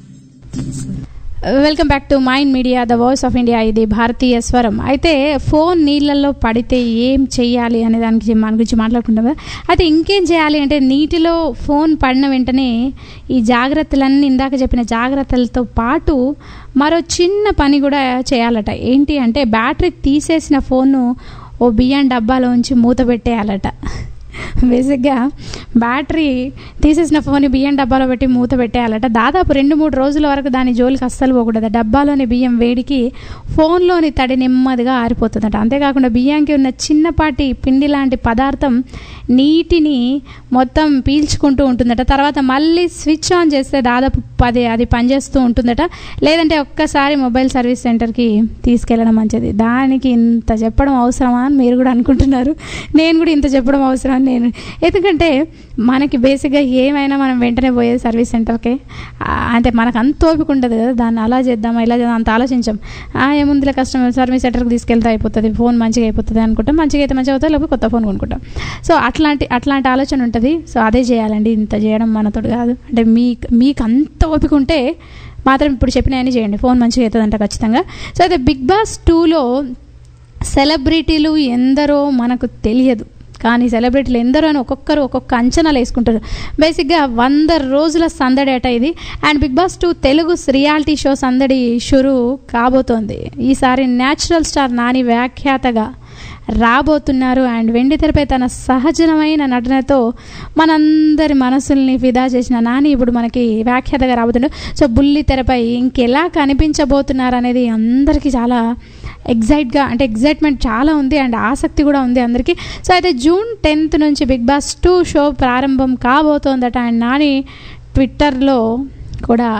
welcome back to mind media the voice of India ఇది భారతీయ స్వరం అయితే ఫోన్ నీళ్ళల్లో పడితే ఏం చేయాలి అనే దానికి మన గురించి మాట్లాడుకుంటాం కదా అయితే ఇంకేం చేయాలి అంటే నీటిలో ఫోన్ పడిన వెంటనే ఈ జాగ్రత్తలన్నీ ఇందాక చెప్పిన జాగ్రత్తలతో పాటు మరో చిన్న పని కూడా చేయాలట ఏంటి అంటే బ్యాటరీ తీసేసిన ఫోన్ను ఓ బియ్యం డబ్బాలోంచి మూత పెట్టేయాలట బేసిక్గా బ్యాటరీ తీసేసిన ఫోన్ బియ్యం డబ్బాలో పెట్టి మూత పెట్టేయాలట దాదాపు రెండు మూడు రోజుల వరకు దాని జోలికి అస్సలు పోకూడదు డబ్బాలోని బియ్యం వేడికి ఫోన్లోని తడి నెమ్మదిగా ఆరిపోతుందట అంతేకాకుండా బియ్యానికి ఉన్న చిన్నపాటి పిండి లాంటి పదార్థం నీటిని మొత్తం పీల్చుకుంటూ ఉంటుందట తర్వాత మళ్ళీ స్విచ్ ఆన్ చేస్తే దాదాపు పది అది పనిచేస్తూ ఉంటుందట లేదంటే ఒక్కసారి మొబైల్ సర్వీస్ సెంటర్కి తీసుకెళ్ళడం మంచిది దానికి ఇంత చెప్పడం అవసరమా అని మీరు కూడా అనుకుంటున్నారు నేను కూడా ఇంత చెప్పడం అవసరం అని నేను ఎందుకంటే మనకి బేసిక్గా ఏమైనా మనం వెంటనే పోయేది సర్వీస్ సెంటర్కే ఆ, అంటే మనకు అంత ఓపిక ఉండదు కదా దాన్ని అలా చేద్దామా ఇలా చేద్దాం అంత ఆలోచించాం ఆ, ఏముందిలే కస్టమర్ సర్వీస్ సెంటర్కి తీసుకెళ్తే అయిపోతుంది ఫోన్ మంచిగా అయిపోతుంది అనుకుంటాం మంచిగా అయితే మంచిగా అవుతుంది లేకపోతే కొత్త ఫోన్ కొనుక్కుంటాం సో అట్లాంటి అట్లాంటి ఆలోచన ఉంటుంది సో అదే చేయాలండి ఇంత చేయడం మనతో కాదు అంటే మీకు మీకు అంత ఓపిక ఉంటే మాత్రం ఇప్పుడు చెప్పినవన్నీ చేయండి ఫోన్ మంచిగా అవుతుందంట ఖచ్చితంగా సో అయితే బిగ్ బాస్ టూలో సెలబ్రిటీలు ఎందరో మనకు తెలియదు కానీ సెలబ్రిటీలు ఎందరో అని ఒక్కొక్కరు ఒక్కొక్క అంచనాలు వేసుకుంటారు బేసిక్గా వంద రోజుల సందడి అట ఇది and Bigg Boss two Telugu reality show సందడి షురు కాబోతోంది ఈసారి న్యాచురల్ స్టార్ నాని వ్యాఖ్యాతగా రాబోతున్నారు అండ్ వెండి తెరపై తన సహజమైన నటనతో మనందరి మనసుల్ని ఫిదా చేసిన నాని ఇప్పుడు మనకి వ్యాఖ్యాతగా రాబోతుండే సో బుల్లి తెరపై ఇంకెలా కనిపించబోతున్నారు అనేది అందరికీ చాలా ఎగ్జైట్గా అంటే ఎగ్జైట్మెంట్ చాలా ఉంది అండ్ ఆసక్తి కూడా ఉంది అందరికీ సో అయితే జూన్ టెన్త్ నుంచి బిగ్ బాస్ టూ షో ప్రారంభం కాబోతోందట అండ్ నాని ట్విట్టర్లో కూడా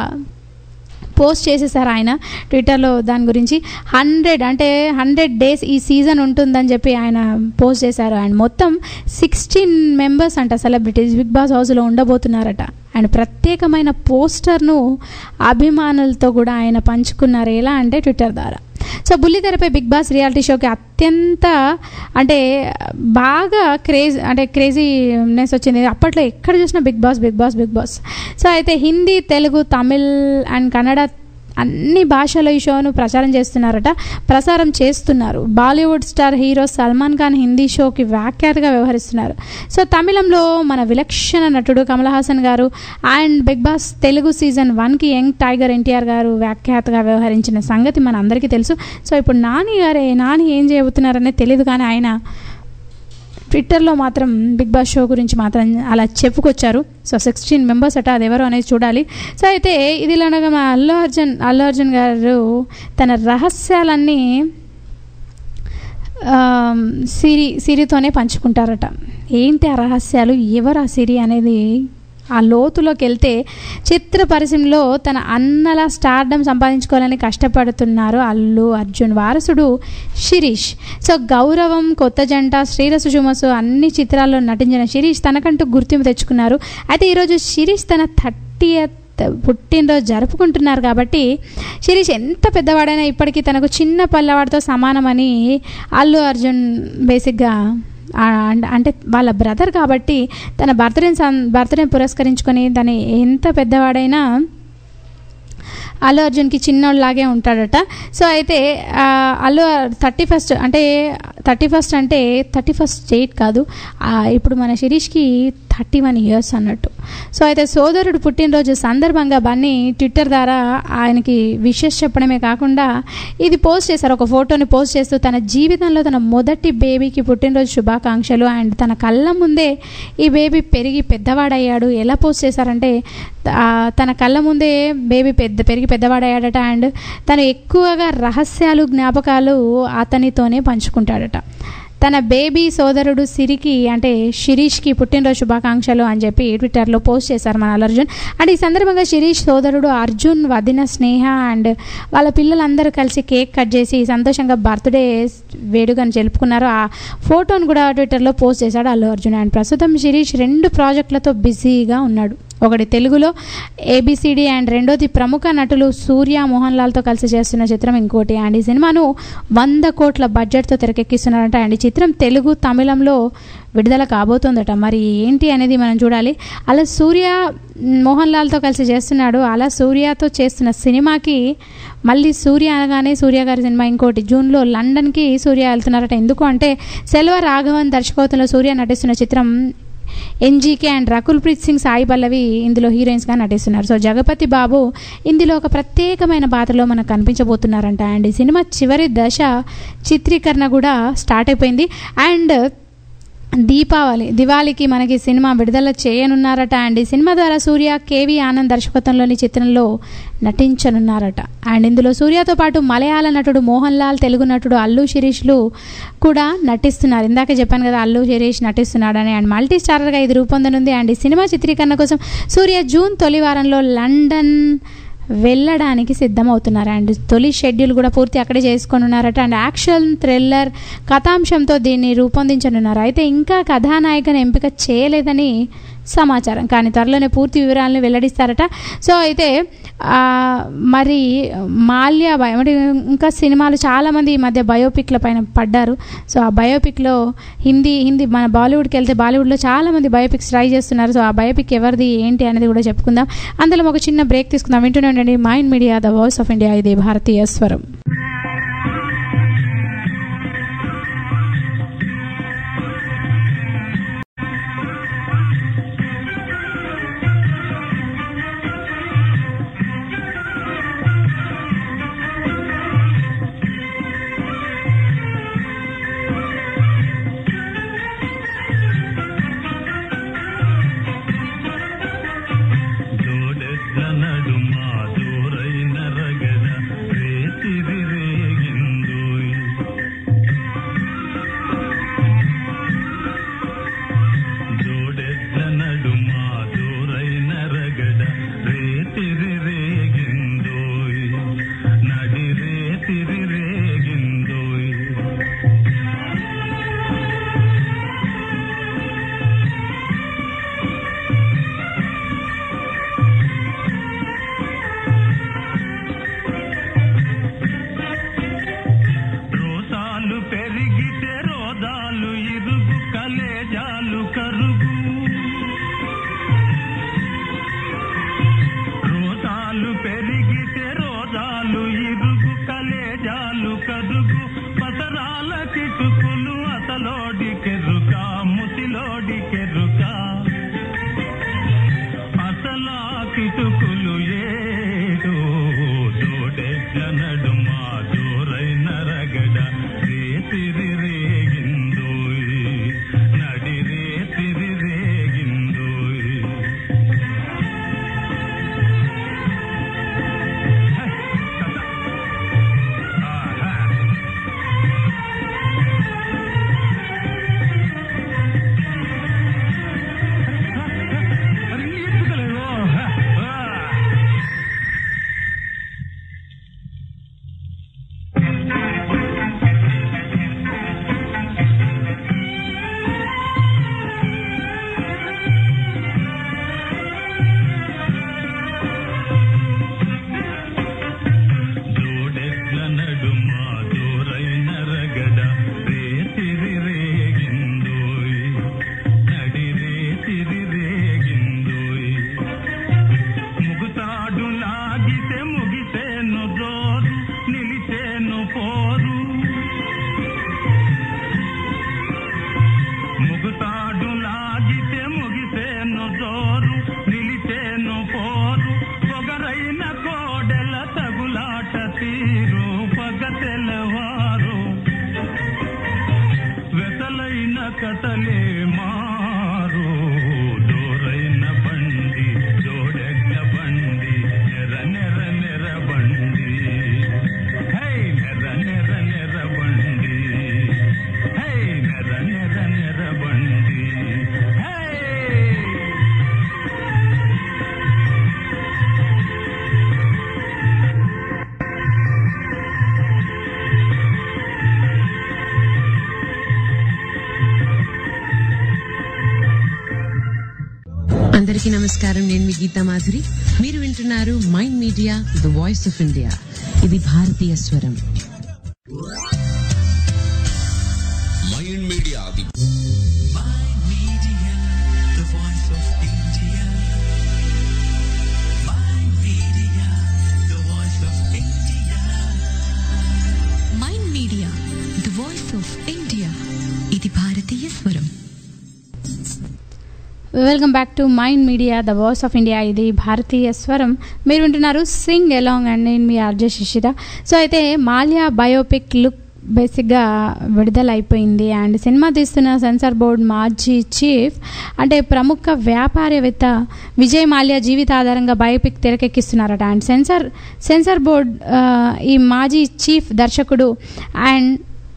పోస్ట్ చేసేసారు ఆయన ట్విట్టర్లో దాని గురించి హండ్రెడ్ అంటే హండ్రెడ్ డేస్ ఈ సీజన్ ఉంటుందని చెప్పి ఆయన పోస్ట్ చేశారు అండ్ మొత్తం సిక్స్టీన్ మెంబర్స్ అంట సెలబ్రిటీస్ బిగ్ బాస్ హౌస్లో ఉండబోతున్నారట అండ్ ప్రత్యేకమైన పోస్టర్ను అభిమానులతో కూడా ఆయన పంచుకున్నారు ఎలా అంటే ట్విట్టర్ ద్వారా సో బుల్లితెరపై బిగ్ బాస్ రియాలిటీ షోకి అత్యంత అంటే బాగా క్రేజ్ అంటే క్రేజీనెస్ వచ్చింది అప్పట్లో ఎక్కడ చూసినా Bigg Boss Bigg Boss Bigg Boss so అయితే హిందీ తెలుగు తమిళ్ అండ్ కన్నడ అన్ని భాషలో ఈ షోను ప్రచారం చేస్తున్నారట ప్రసారం చేస్తున్నారు Bollywood star hero Salman Khan Hindi షోకి వ్యాఖ్యాతగా వ్యవహరిస్తున్నారు సో తమిళంలో మన విలక్షణ నటుడు కమల్ హాసన్ గారు and Bigg Boss Telugu season వన్కి యంగ్ టైగర్ ఎన్టీఆర్ గారు వ్యాఖ్యాతగా వ్యవహరించిన సంగతి మన అందరికీ తెలుసు సో ఇప్పుడు నాని గారే నాని ఏం చేయబోతున్నారనే తెలియదు కానీ ఆయన ట్విట్టర్లో మాత్రం బిగ్ బాస్ షో గురించి మాత్రం అలా చెప్పుకొచ్చారు సో సిక్స్టీన్ మెంబర్స్ అట అది ఎవరు అనేది చూడాలి సో అయితే ఇది ఇలాగా మా అల్లు అర్జున్ అల్లు అర్జున్ గారు తన రహస్యాలన్నీ ఆమ్, సిరి సిరితోనే పంచుకుంటారట ఏంటి ఆ రహస్యాలు ఎవరు ఆ సిరి అనేది ఆ లోతులోకి వెళ్తే చిత్ర పరిశ్రమలో తన అన్నల స్టార్డమ్ సంపాదించుకోవాలని కష్టపడుతున్నారు అల్లు అర్జున్ వారసుడు శిరీష్ సో గౌరవం కొత్త జంట శ్రీరసు సుమసు అన్ని చిత్రాల్లో నటించిన శిరీష్ తనకంటూ గుర్తింపు తెచ్చుకున్నారు అయితే ఈరోజు శిరీష్ తన థర్టీ పుట్టినరోజు జరుపుకుంటున్నారు కాబట్టి శిరీష్ ఎంత పెద్దవాడైనా ఇప్పటికీ తనకు చిన్న పల్లవాడితో సమానమని అల్లు అర్జున్ బేసిక్గా ఆ, అండ్- అంటే వాళ్ళ బ్రదర్ కాబట్టి తన బర్త్డే బర్త్డే పురస్కరించుకొని తను ఎంత పెద్దవాడైనా అల్లు అర్జున్కి చిన్నోళ్ళలాగే ఉంటాడట సో అయితే ఆ, అల్లు థర్టీ ఫస్ట్ అంటే థర్టీ ఫస్ట్ అంటే థర్టీ ఫస్ట్ డేట్ కాదు ఆ, ఇప్పుడు మన శిరీష్కి థర్టీ వన్ ఇయర్స్ అన్నట్టు సో అయితే సోదరుడు పుట్టినరోజు సందర్భంగా బన్నీ ట్విట్టర్ ద్వారా ఆయనకి విషెస్ చెప్పడమే కాకుండా ఇది పోస్ట్ చేశారు ఒక ఫోటోని పోస్ట్ చేస్తూ తన జీవితంలో తన మొదటి బేబీకి పుట్టినరోజు శుభాకాంక్షలు అండ్ తన కళ్ళ ముందే ఈ బేబీ పెరిగి పెద్దవాడయ్యాడు ఎలా పోస్ట్ చేశారంటే ఆ, తన కళ్ళ ముందే బేబీ పెద్ద పెరిగి పెద్దవాడయ్యాడట అండ్ తను ఎక్కువగా రహస్యాలు జ్ఞాపకాలు అతనితోనే పంచుకుంటాడట తన బేబీ సోదరుడు సిరికి అంటే శిరీష్కి పుట్టినరోజు శుభాకాంక్షలు అని చెప్పి ట్విట్టర్లో పోస్ట్ చేశారు మన అర్జున్ అండ్ ఈ సందర్భంగా శిరీష్ సోదరుడు అర్జున్ వదిన స్నేహ అండ్ వాళ్ళ పిల్లలందరూ కలిసి కేక్ కట్ చేసి సంతోషంగా బర్త్డే వేడుకని జరుపుకున్నారు ఆ ఫోటోను కూడా ట్విట్టర్లో పోస్ట్ చేశాడు అల్లు అర్జున్ అండ్ ప్రస్తుతం శిరీష్ రెండు ప్రాజెక్టులతో బిజీగా ఉన్నాడు ఒకటి తెలుగులో ఏబిసిడి అండ్ రెండోది ప్రముఖ నటులు సూర్య మోహన్ లాల్తో కలిసి చేస్తున్న చిత్రం ఇంకోటి అండ్ ఈ సినిమాను వంద కోట్ల బడ్జెట్తో తెరకెక్కిస్తున్నారంట అండ్ ఈ చిత్రం తెలుగు తమిళంలో విడుదల కాబోతోందట మరి ఏంటి అనేది మనం చూడాలి అలా సూర్య మోహన్ లాల్తో కలిసి చేస్తున్నాడు అలా సూర్యతో చేస్తున్న సినిమాకి మళ్ళీ సూర్య అనగానే సూర్య గారి సినిమా ఇంకోటి జూన్లో లండన్కి సూర్య వెళ్తున్నారట ఎందుకు అంటే సెల్వ రాఘవన్ దర్శకత్వంలో సూర్య నటిస్తున్న చిత్రం ఎన్జీకే అండ్ రకుల్ ప్రీత్ సింగ్ సాయి పల్లవి ఇందులో హీరోయిన్స్గా నటిస్తున్నారు సో జగపతి బాబు ఇందులో ఒక ప్రత్యేకమైన పాత్రలో మనకు కనిపించబోతున్నారంట అండ్ ఈ సినిమా చివరి దశ చిత్రీకరణ కూడా స్టార్ట్ అయిపోయింది అండ్ దీపావళి దివాళీకి మనకి సినిమా విడుదల చేయనున్నారట అండ్ ఈ సినిమా ద్వారా సూర్య కేవి ఆనంద్ దర్శకత్వంలోని చిత్రంలో నటించనున్నారట అండ్ ఇందులో సూర్యతో పాటు మలయాళ నటుడు మోహన్ లాల్ తెలుగు నటుడు అల్లు శిరీష్లు కూడా నటిస్తున్నారు ఇందాక చెప్పాను కదా అల్లు శిరీష్ నటిస్తున్నాడని అండ్ మల్టీ స్టారర్గా ఇది రూపొందనుంది అండ్ ఈ సినిమా చిత్రీకరణ కోసం సూర్య జూన్ తొలి వారంలో లండన్ వెళ్ళడానికి సిద్ధమవుతున్నారు అండ్ తొలి షెడ్యూల్ కూడా పూర్తి అక్కడే చేసుకొని ఉన్నారట అండ్ యాక్షన్ థ్రిల్లర్ కథాంశంతో దీన్ని రూపొందించనున్నారు అయితే ఇంకా కథానాయకను ఎంపిక చేయలేదని సమాచారం కానీ త్వరలోనే పూర్తి వివరాలను వెల్లడిస్తారట సో అయితే ఆ, మరి మాల్యా బయ- అంటే ఇంకా సినిమాలు చాలామంది ఈ మధ్య బయోపిక్ల పైన పడ్డారు సో ఆ బయోపిక్లో హిందీ హిందీ మన బాలీవుడ్కి వెళ్తే బాలీవుడ్లో చాలామంది బయోపిక్స్ ట్రై చేస్తున్నారు సో ఆ బయోపిక్ ఎవరిది ఏంటి అనేది కూడా చెప్పుకుందాం అందులో ఒక చిన్న బ్రేక్ తీసుకుందాం వింటూనే ఉండండి mind media the voice of India ఇది భారతీయ స్వరం ಜೋಡೆದ್ದ ನಡುಮ ದೂರೈನ ರಗದ ರೇತಿರಿ ರೇಗಿಂದೋಯ್ ಜೋಡೆದ್ದ ನಡುಮ ದೂರೈನ ರಗಡ ರೇತಿರಿ ರೇಗಿಂದೋಯ್ ನಡಿ ರೇತಿರಿ ರೇಗಿಂದೋಯ್ రోసాలు పెరిగితే రోదాలు ఇరుగు కలేజాలు కరుగు రోసాలు పెరిగితే రోదాలు ఇరుగు కలేజాలు కరుగు పసరాల కిటుకులు అసలోడి కెరుక ముసిలోడి కెరుక అసలా కిటుకులు ఏడు దోడెడ్ల నడుమ దూరైన రగడ రేతిరి రేగిందోయ్ నడి రేతిరి రేగిందోయ్ హై, కథ. ఆహా. మరి ఎత్తుకలేవో ఆ. జోడెడ్ల నడుమ దూరైన రగడ రేతిరి రేగిందోయ్ నడి రేతిరి రేగిందోయ్ ముగుతాడు లాగితే ముగిసేను జోరు నిలిచేను పోరు ముగుతాడు లాగితే ముగిసేను జోరు నిలిచేను పోరు పొగరైన కోడెల తగులాట తీరు పగ తెలవారు వెతలైన కథలే మారు దూరైన బండి జోడెడ్ల బండి నెర నెర నెర బండి హై నెర నెర నెర బండి హై నెర నెర నెర బండి హై అందరికీ నమస్కారం నేను మీ గీతా మాధురి మీరు వింటున్నారు mind media the voice of India ఇది భారతీయ స్వరం Mind media the Mind Media, the voice of India. Mind Media, the voice of India. ఇది భారతీయ స్వరం welcome back to mind media the voice of India ఇది భారతీయ స్వరం మీరు వింటున్నారు సింగ్ ఎలాంగ్ అండ్ నేను మీ ఆర్జే శిశిర సో అయితే మాల్యా బయోపిక్ లుక్ బేసిక్గా విడుదల అయిపోయింది అండ్ సినిమా తీస్తున్న సెన్సార్ బోర్డ్ మాజీ చీఫ్ అంటే ప్రముఖ వ్యాపారవేత్త విజయ్ మాల్యా జీవిత ఆధారంగా బయోపిక్ తెరకెక్కిస్తున్నారట అండ్ సెన్సార్ సెన్సార్ బోర్డ్ ఆ, ఈ మాజీ చీఫ్ దర్శకుడు అండ్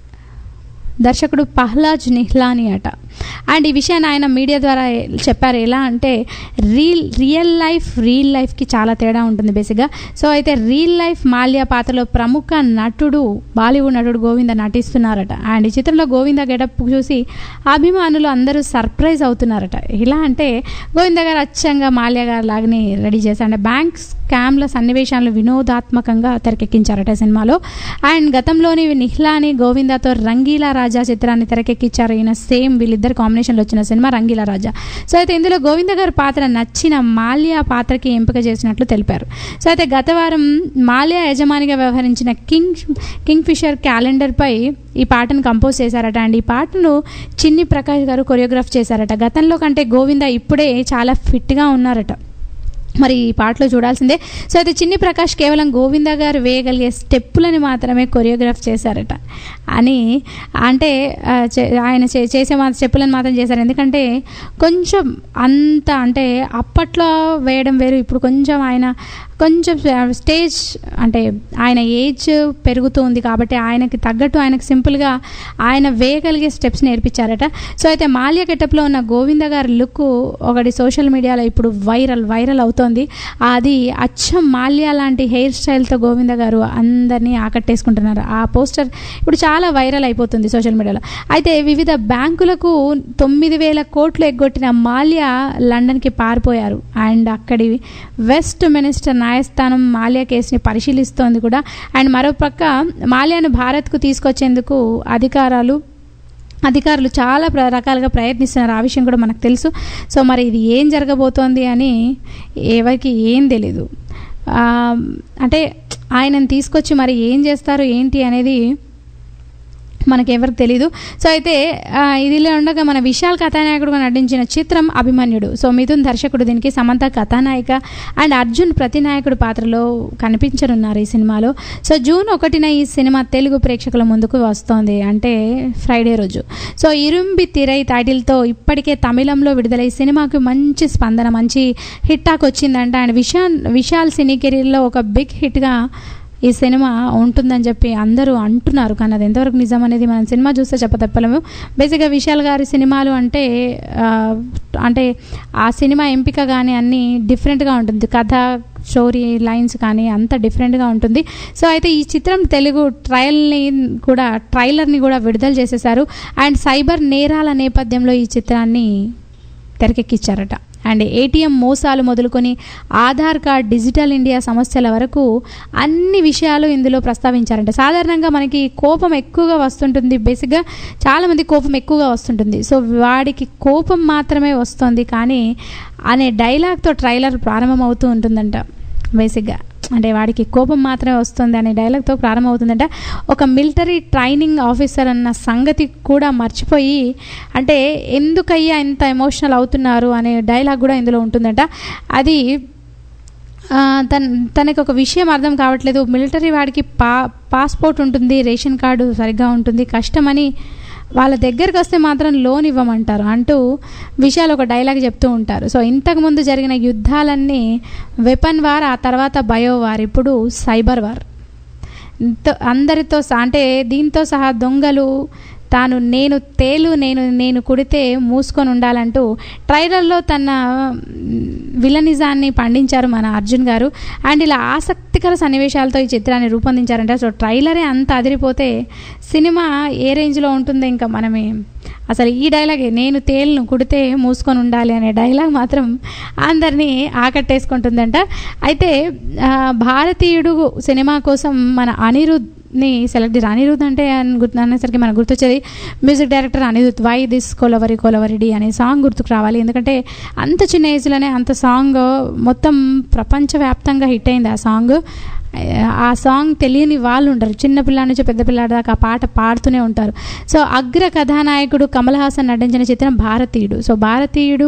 దర్శకుడు పహ్లాజ్ నిహ్లాని అట అండ్ ఈ విషయాన్ని ఆయన మీడియా ద్వారా చెప్పారు ఎలా అంటే రీల్ రియల్ లైఫ్ రీల్ లైఫ్కి చాలా తేడా ఉంటుంది బేసిక్గా సో అయితే రీల్ లైఫ్ మాల్యా పాత్రలో ప్రముఖ నటుడు బాలీవుడ్ నటుడు గోవింద నటిస్తున్నారట అండ్ ఈ చిత్రంలో గోవింద గెటప్ చూసి అభిమానులు అందరూ సర్ప్రైజ్ అవుతున్నారట ఇలా అంటే గోవింద గారు అచ్చంగా మాల్యా గారు లాగానే రెడీ చేశారు అంటే బ్యాంక్ స్కామ్ల సన్నివేశాలను వినోదాత్మకంగా తెరకెక్కించారట ఈ సినిమాలో అండ్ గతంలోని నిహ్లాని గోవిందాతో రంగీలా రాజా చిత్రాన్ని తెరకెక్కించారు ఈయన సేమ్ వీళ్ళిద్దరు కాంబినేషన్లో వచ్చిన సినిమా రంగీలా రాజా సో అయితే ఇందులో గోవింద గారి పాత్ర నచ్చిన మాల్యా పాత్రకి ఎంపిక చేసినట్లు తెలిపారు సో అయితే గత వారం మాల్యా యజమానిగా వ్యవహరించిన కింగ్ కింగ్ ఫిషర్ క్యాలెండర్పై ఈ పాటను కంపోజ్ చేశారట అండ్ ఈ పాటను చిన్ని ప్రకాష్ గారు కొరియోగ్రాఫ్ చేశారట గతంలో కంటే గోవింద ఇప్పుడే చాలా ఫిట్గా ఉన్నారట మరి ఈ పాటలో చూడాల్సిందే సో అయితే చిన్ని ప్రకాష్ కేవలం గోవింద గారు వేయగలిగే స్టెప్పులని మాత్రమే కొరియోగ్రాఫ్ చేశారట అని అంటే ఆ, చే- ఆయన చే- చేసే మా స్టెప్పులను మాత్రం చేశారు ఎందుకంటే కొంచెం అంత అంటే అప్పట్లో వేయడం వేరు ఇప్పుడు కొంచెం ఆయన కొంచెం స్టేజ్ అంటే ఆయన ఏజ్ పెరుగుతుంది కాబట్టి ఆయనకి తగ్గట్టు ఆయనకు సింపుల్గా ఆయన వేయగలిగే స్టెప్స్ నేర్పించారట సో అయితే మాల్య గెటప్లో ఉన్న గోవింద గారి లుక్ ఒకటి సోషల్ మీడియాలో ఇప్పుడు వైరల్ వైరల్ అవుతోంది అది అచ్చం మాల్య లాంటి హెయిర్ స్టైల్తో గోవింద గారు అందరినీ ఆకట్టేసుకుంటున్నారు ఆ పోస్టర్ ఇప్పుడు చాలా వైరల్ అయిపోతుంది సోషల్ మీడియాలో అయితే వివిధ బ్యాంకులకు తొమ్మిది వేల కోట్లు ఎగ్గొట్టిన మాల్య లండన్కి పారిపోయారు అండ్ అక్కడి వెస్ట్ మినిస్టర్ న్యాయస్థానం మాల్యా కేసుని పరిశీలిస్తోంది కూడా అండ్ మరోపక్క మాల్యాను భారత్కు తీసుకొచ్చేందుకు అధికారాలు అధికారులు చాలా ప్ర రకాలుగా ప్రయత్నిస్తున్నారు ఆ విషయం కూడా మనకు తెలుసు సో మరి ఇది ఏం జరగబోతోంది అని ఎవరికి ఏం తెలీదు ఆ, అంటే ఆయనను తీసుకొచ్చి మరి ఏం చేస్తారు ఏంటి అనేది మనకి ఎవరికి తెలీదు సో అయితే ఆ, ఇదిలో ఉండగా మన విశాల్ కథానాయకుడుగా నటించిన చిత్రం అభిమన్యుడు సో మిథున్ దర్శకుడు దీనికి సమంత కథానాయిక అండ్ అర్జున్ ప్రతినాయకుడు పాత్రలో కనిపించనున్నారు ఈ సినిమాలో సో జూన్ ఒకటిన ఈ సినిమా తెలుగు ప్రేక్షకుల ముందుకు వస్తోంది అంటే ఫ్రైడే రోజు సో ఇరుంబి తిరై టైటిల్తో ఇప్పటికే తమిళంలో విడుదలై ఈ సినిమాకి మంచి స్పందన మంచి హిట్ టాక్ వచ్చిందంట అండ్ విశాల్ విశాల్ సినీ కెరీర్లో ఒక బిగ్ హిట్గా ఈ సినిమా ఉంటుందని చెప్పి అందరూ అంటున్నారు కానీ అది ఎంతవరకు నిజం అనేది మనం సినిమా చూస్తే చెప్పతప్పలేము బేసిక్గా విశాల్ గారి సినిమాలు అంటే ఆ, అంటే ఆ సినిమా ఎంపిక కానీ అన్నీ డిఫరెంట్గా ఉంటుంది కథ స్టోరీ లైన్స్ కానీ అంత డిఫరెంట్గా ఉంటుంది సో అయితే ఈ చిత్రం తెలుగు ట్రయల్ని కూడా ట్రైలర్ని కూడా విడుదల చేసేశారు అండ్ సైబర్ నేరాల నేపథ్యంలో ఈ చిత్రాన్ని తెరకెక్కించారట అండ్ ఏటీఎం మోసాలు మొదలుకొని ఆధార్ కార్డ్ డిజిటల్ ఇండియా సమస్యల వరకు అన్ని విషయాలు ఇందులో ప్రస్తావించారంట సాధారణంగా మనకి కోపం ఎక్కువగా వస్తుంటుంది బేసిక్గా చాలామంది కోపం ఎక్కువగా వస్తుంటుంది సో వాడికి కోపం మాత్రమే వస్తుంది కానీ అనే డైలాగ్తో ట్రైలర్ ప్రారంభమవుతూ ఉంటుందంట బేసిక్గా అంటే వాడికి కోపం మాత్రమే వస్తుంది అనే డైలాగ్తో ప్రారంభమవుతుందంట ఒక మిలిటరీ ట్రైనింగ్ ఆఫీసర్ అన్న సంగతి కూడా మర్చిపోయి అంటే ఎందుకయ్యా ఇంత ఎమోషనల్ అవుతున్నారు అనే డైలాగ్ కూడా ఇందులో ఉంటుందంట అది ఆ, తన తనకి ఒక విషయం అర్థం కావట్లేదు మిలిటరీ వాడికి పా పాస్పోర్ట్ ఉంటుంది రేషన్ కార్డు సరిగ్గా ఉంటుంది కష్టమని వాళ్ళ దగ్గరికి వస్తే మాత్రం లోన్ ఇవ్వమంటారు అంటూ విషయాలు ఒక డైలాగ్ చెప్తూ ఉంటారు సో ఇంతకుముందు జరిగిన యుద్ధాలన్నీ వెపన్ వార్ ఆ తర్వాత బయో వార్ ఇప్పుడు సైబర్ వార్ ఇంత- అందరితో సహా అంటే దీంతో సహా దొంగలు తాను నేను తేలు నేను నేను కుడితే మూసుకొని ఉండాలంటూ ట్రైలర్లో తన విలనిజాన్ని పండించారు మన అర్జున్ గారు అండ్ ఇలా ఆసక్తికర సన్నివేశాలతో ఈ చిత్రాన్ని రూపొందించారంట సో ట్రైలరే అంత అదిరిపోతే సినిమా ఏ రేంజ్లో ఉంటుందో ఇంకా మనమే అసలు ఈ డైలాగే నేను తేలును కుడితే మూసుకొని ఉండాలి అనే డైలాగ్ మాత్రం అందరినీ ఆకట్టేసుకుంటుందంట అయితే ఆ, భారతీయుడు సినిమా కోసం మన అనిరుద్ని సెలెక్ట్ చేశారు అనిరుద్ అంటే అని గుర్తు అనేసరికి మనకు గుర్తొచ్చేది music director Anirudh why this Kolaveri Kolaveridi అనే సాంగ్ గుర్తుకు రావాలి ఎందుకంటే అంత చిన్న ఏజ్లోనే అంత సాంగ్ మొత్తం ప్రపంచవ్యాప్తంగా హిట్ అయింది ఆ సాంగ్ ఆ సాంగ్ తెలియని వాళ్ళు ఉండరు చిన్న పిల్లాడి నుంచి పెద్ద పిల్లాడి దాకా ఆ పాట పాడుతూనే ఉంటారు సో అగ్ర కథానాయకుడు కమల్ హాసన్ నటించిన చిత్రం భారతీయుడు సో భారతీయుడు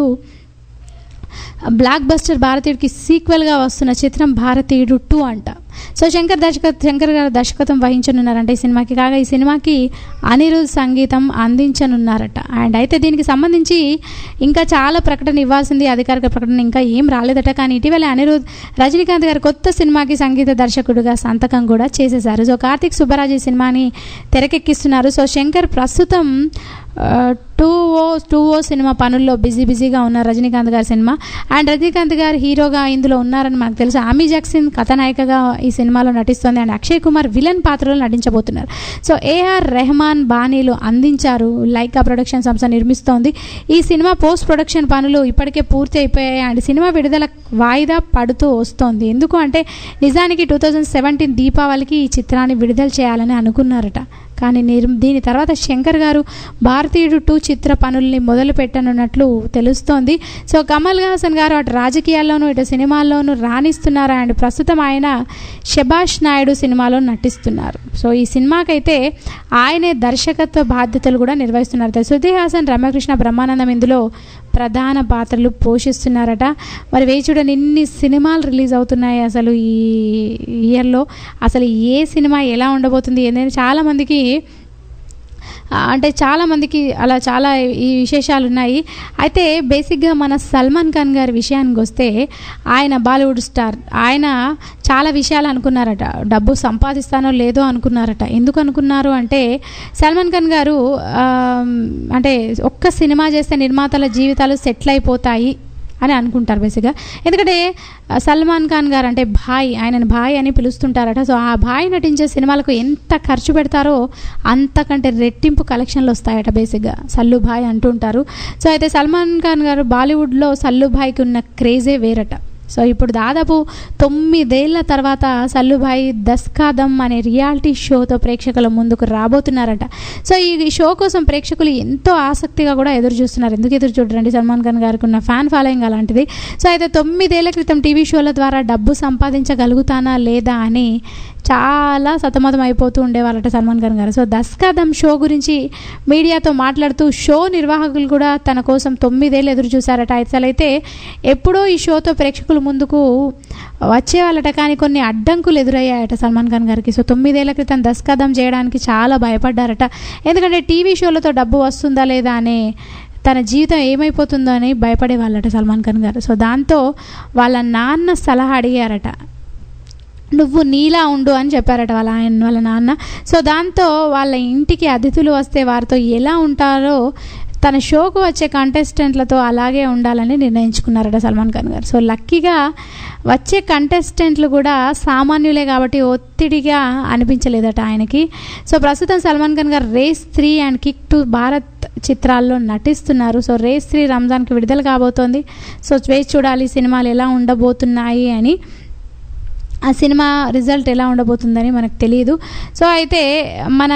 బ్లాక్ బస్టర్ భారతీయుడికి సీక్వెల్గా వస్తున్న చిత్రం భారతీయుడు టూ అంట సో శంకర్ దర్శక శంకర్ గారు దర్శకత్వం వహించనున్నారంట ఈ సినిమాకి కాగా ఈ సినిమాకి అనిరుద్ సంగీతం అందించనున్నారట అండ్ అయితే దీనికి సంబంధించి ఇంకా చాలా ప్రకటన ఇవ్వాల్సింది అధికారిక ప్రకటన ఇంకా ఏం రాలేదట కానీ ఇటీవల అనిరుద్ రజనీకాంత్ గారు కొత్త సినిమాకి సంగీత దర్శకుడిగా సంతకం కూడా చేసేశారు సో కార్తీక్ సుబ్బరాజ్ ఈ సినిమాని తెరకెక్కిస్తున్నారు సో శంకర్ ప్రస్తుతం two O two O cinema పనుల్లో బిజీ బిజీగా ఉన్నారు రజనీకాంత్ గారి సినిమా అండ్ రజనీకాంత్ గారు హీరోగా ఇందులో ఉన్నారని మనకు తెలుసు ఆమీ జాక్సిన్ కథానాయికగా ఈ సినిమాలో నటిస్తోంది అండ్ అక్షయ్ కుమార్ విలన్ పాత్రలో నటించబోతున్నారు సో ఏఆర్ రెహమాన్ బానీలు అందించారు లైకా ప్రొడక్షన్ సంస్థ నిర్మిస్తోంది ఈ సినిమా పోస్ట్ ప్రొడక్షన్ పనులు ఇప్పటికే పూర్తి అయిపోయాయి అండ్ సినిమా విడుదల వాయిదా పడుతూ వస్తోంది ఎందుకు అంటే నిజానికి టూ థౌజండ్ సెవెంటీన్ దీపావళికి ఈ చిత్రాన్ని విడుదల చేయాలని అనుకున్నారట కానీ నిర్ దీని తర్వాత శంకర్ గారు భారతీయుడు టూ చిత్ర పనుల్ని మొదలు పెట్టనున్నట్లు తెలుస్తోంది సో కమల్ హాసన్ గారు అటు రాజకీయాల్లోనూ ఇటు సినిమాల్లోనూ రాణిస్తున్నారు అండ్ ప్రస్తుతం ఆయన శభాష్ నాయుడు సినిమాలో నటిస్తున్నారు సో ఈ సినిమాకైతే ఆయనే దర్శకత్వ బాధ్యతలు కూడా నిర్వహిస్తున్నారు శృతి హాసన్ రమకృష్ణ బ్రహ్మానందం ఇందులో ప్రధాన పాత్రలు పోషిస్తున్నారట మరి వేచి చూడండి ఇన్ని సినిమాలు రిలీజ్ అవుతున్నాయి అసలు ఈ ఇయర్లో అసలు ఏ సినిమా ఎలా ఉండబోతుంది ఏంటంటే చాలామందికి ఆ, అంటే చాలామందికి అలా చాలా ఈ విశేషాలు ఉన్నాయి అయితే బేసిక్గా మన సల్మాన్ ఖాన్ గారి విషయానికి వస్తే ఆయన బాలీవుడ్ స్టార్ ఆయన చాలా విషయాలు అనుకున్నారట డబ్బు సంపాదిస్తానో లేదో అనుకున్నారట ఎందుకు అనుకున్నారు అంటే సల్మాన్ ఖాన్ గారు ఆ, అంటే ఒక్క సినిమా చేస్తే నిర్మాతల జీవితాలు సెటిల్ అయిపోతాయి అని అనుకుంటారు బేసిక్గా ఎందుకంటే ఆ, సల్మాన్ ఖాన్ గారు అంటే భాయ్ ఆయనను భాయ్ అని పిలుస్తుంటారట సో ఆ భాయ్ నటించే సినిమాలకు ఎంత ఖర్చు పెడతారో అంతకంటే రెట్టింపు కలెక్షన్లు వస్తాయట బేసిక్గా సల్లు భాయ్ అంటుంటారు సో అయితే సల్మాన్ ఖాన్ గారు బాలీవుడ్లో సల్లు భాయ్కి ఉన్న క్రేజే వేరట సో ఇప్పుడు దాదాపు తొమ్మిదేళ్ల తర్వాత సల్లుభాయ్ దస్కాదం అనే రియాలిటీ షోతో ప్రేక్షకుల ముందుకు రాబోతున్నారట సో ఈ షో కోసం ప్రేక్షకులు ఎంతో ఆసక్తిగా కూడా ఎదురు చూస్తున్నారు ఎందుకు ఎదురు చూడరండి సల్మాన్ ఖాన్ గారికి ఉన్న ఫ్యాన్ ఫాలోయింగ్ అలాంటిది సో అయితే తొమ్మిదేళ్ల క్రితం టీవీ షోల ద్వారా డబ్బు సంపాదించగలుగుతానా లేదా అని చాలా సతమతం అయిపోతూ ఉండేవాళ్ళట సల్మాన్ ఖాన్ గారు సో దస్కాదం షో గురించి మీడియాతో మాట్లాడుతూ షో నిర్వాహకులు కూడా తన కోసం తొమ్మిదేళ్ళు ఎదురు చూశారట అసలైతే ఎప్పుడో ఈ షోతో ప్రేక్షకుల ముందుకు వచ్చేవాళ్ళట కానీ కొన్ని అడ్డంకులు ఎదురయ్యాయట సల్మాన్ ఖాన్ గారికి సో తొమ్మిదేళ్ల క్రితం దస్కాదం చేయడానికి చాలా భయపడ్డారట ఎందుకంటే టీవీ షోలతో డబ్బు వస్తుందా లేదా అనే తన జీవితం ఏమైపోతుందో అని భయపడే వాళ్ళట సల్మాన్ ఖాన్ గారు సో దాంతో వాళ్ళ నాన్న సలహా అడిగారట నువ్వు నీలా ఉండు అని చెప్పారట వాళ్ళ ఆయన వాళ్ళ నాన్న సో దాంతో వాళ్ళ ఇంటికి అతిథులు వస్తే వారితో ఎలా ఉంటారో తన షోకు వచ్చే కంటెస్టెంట్లతో అలాగే ఉండాలని నిర్ణయించుకున్నారట సల్మాన్ ఖాన్ గారు సో లక్కీగా వచ్చే కంటెస్టెంట్లు కూడా సామాన్యులే కాబట్టి ఒత్తిడిగా అనిపించలేదట ఆయనకి సో ప్రస్తుతం సల్మాన్ ఖాన్ గారు race three and kick two Bharat చిత్రాల్లో నటిస్తున్నారు సో రేస్ త్రీ రంజాన్కి విడుదల కాబోతోంది సో వేచి చూడాలి సినిమాలు ఎలా ఉండబోతున్నాయి అని ఆ సినిమా రిజల్ట్ ఎలా ఉండబోతుందని మనకు తెలియదు సో అయితే మన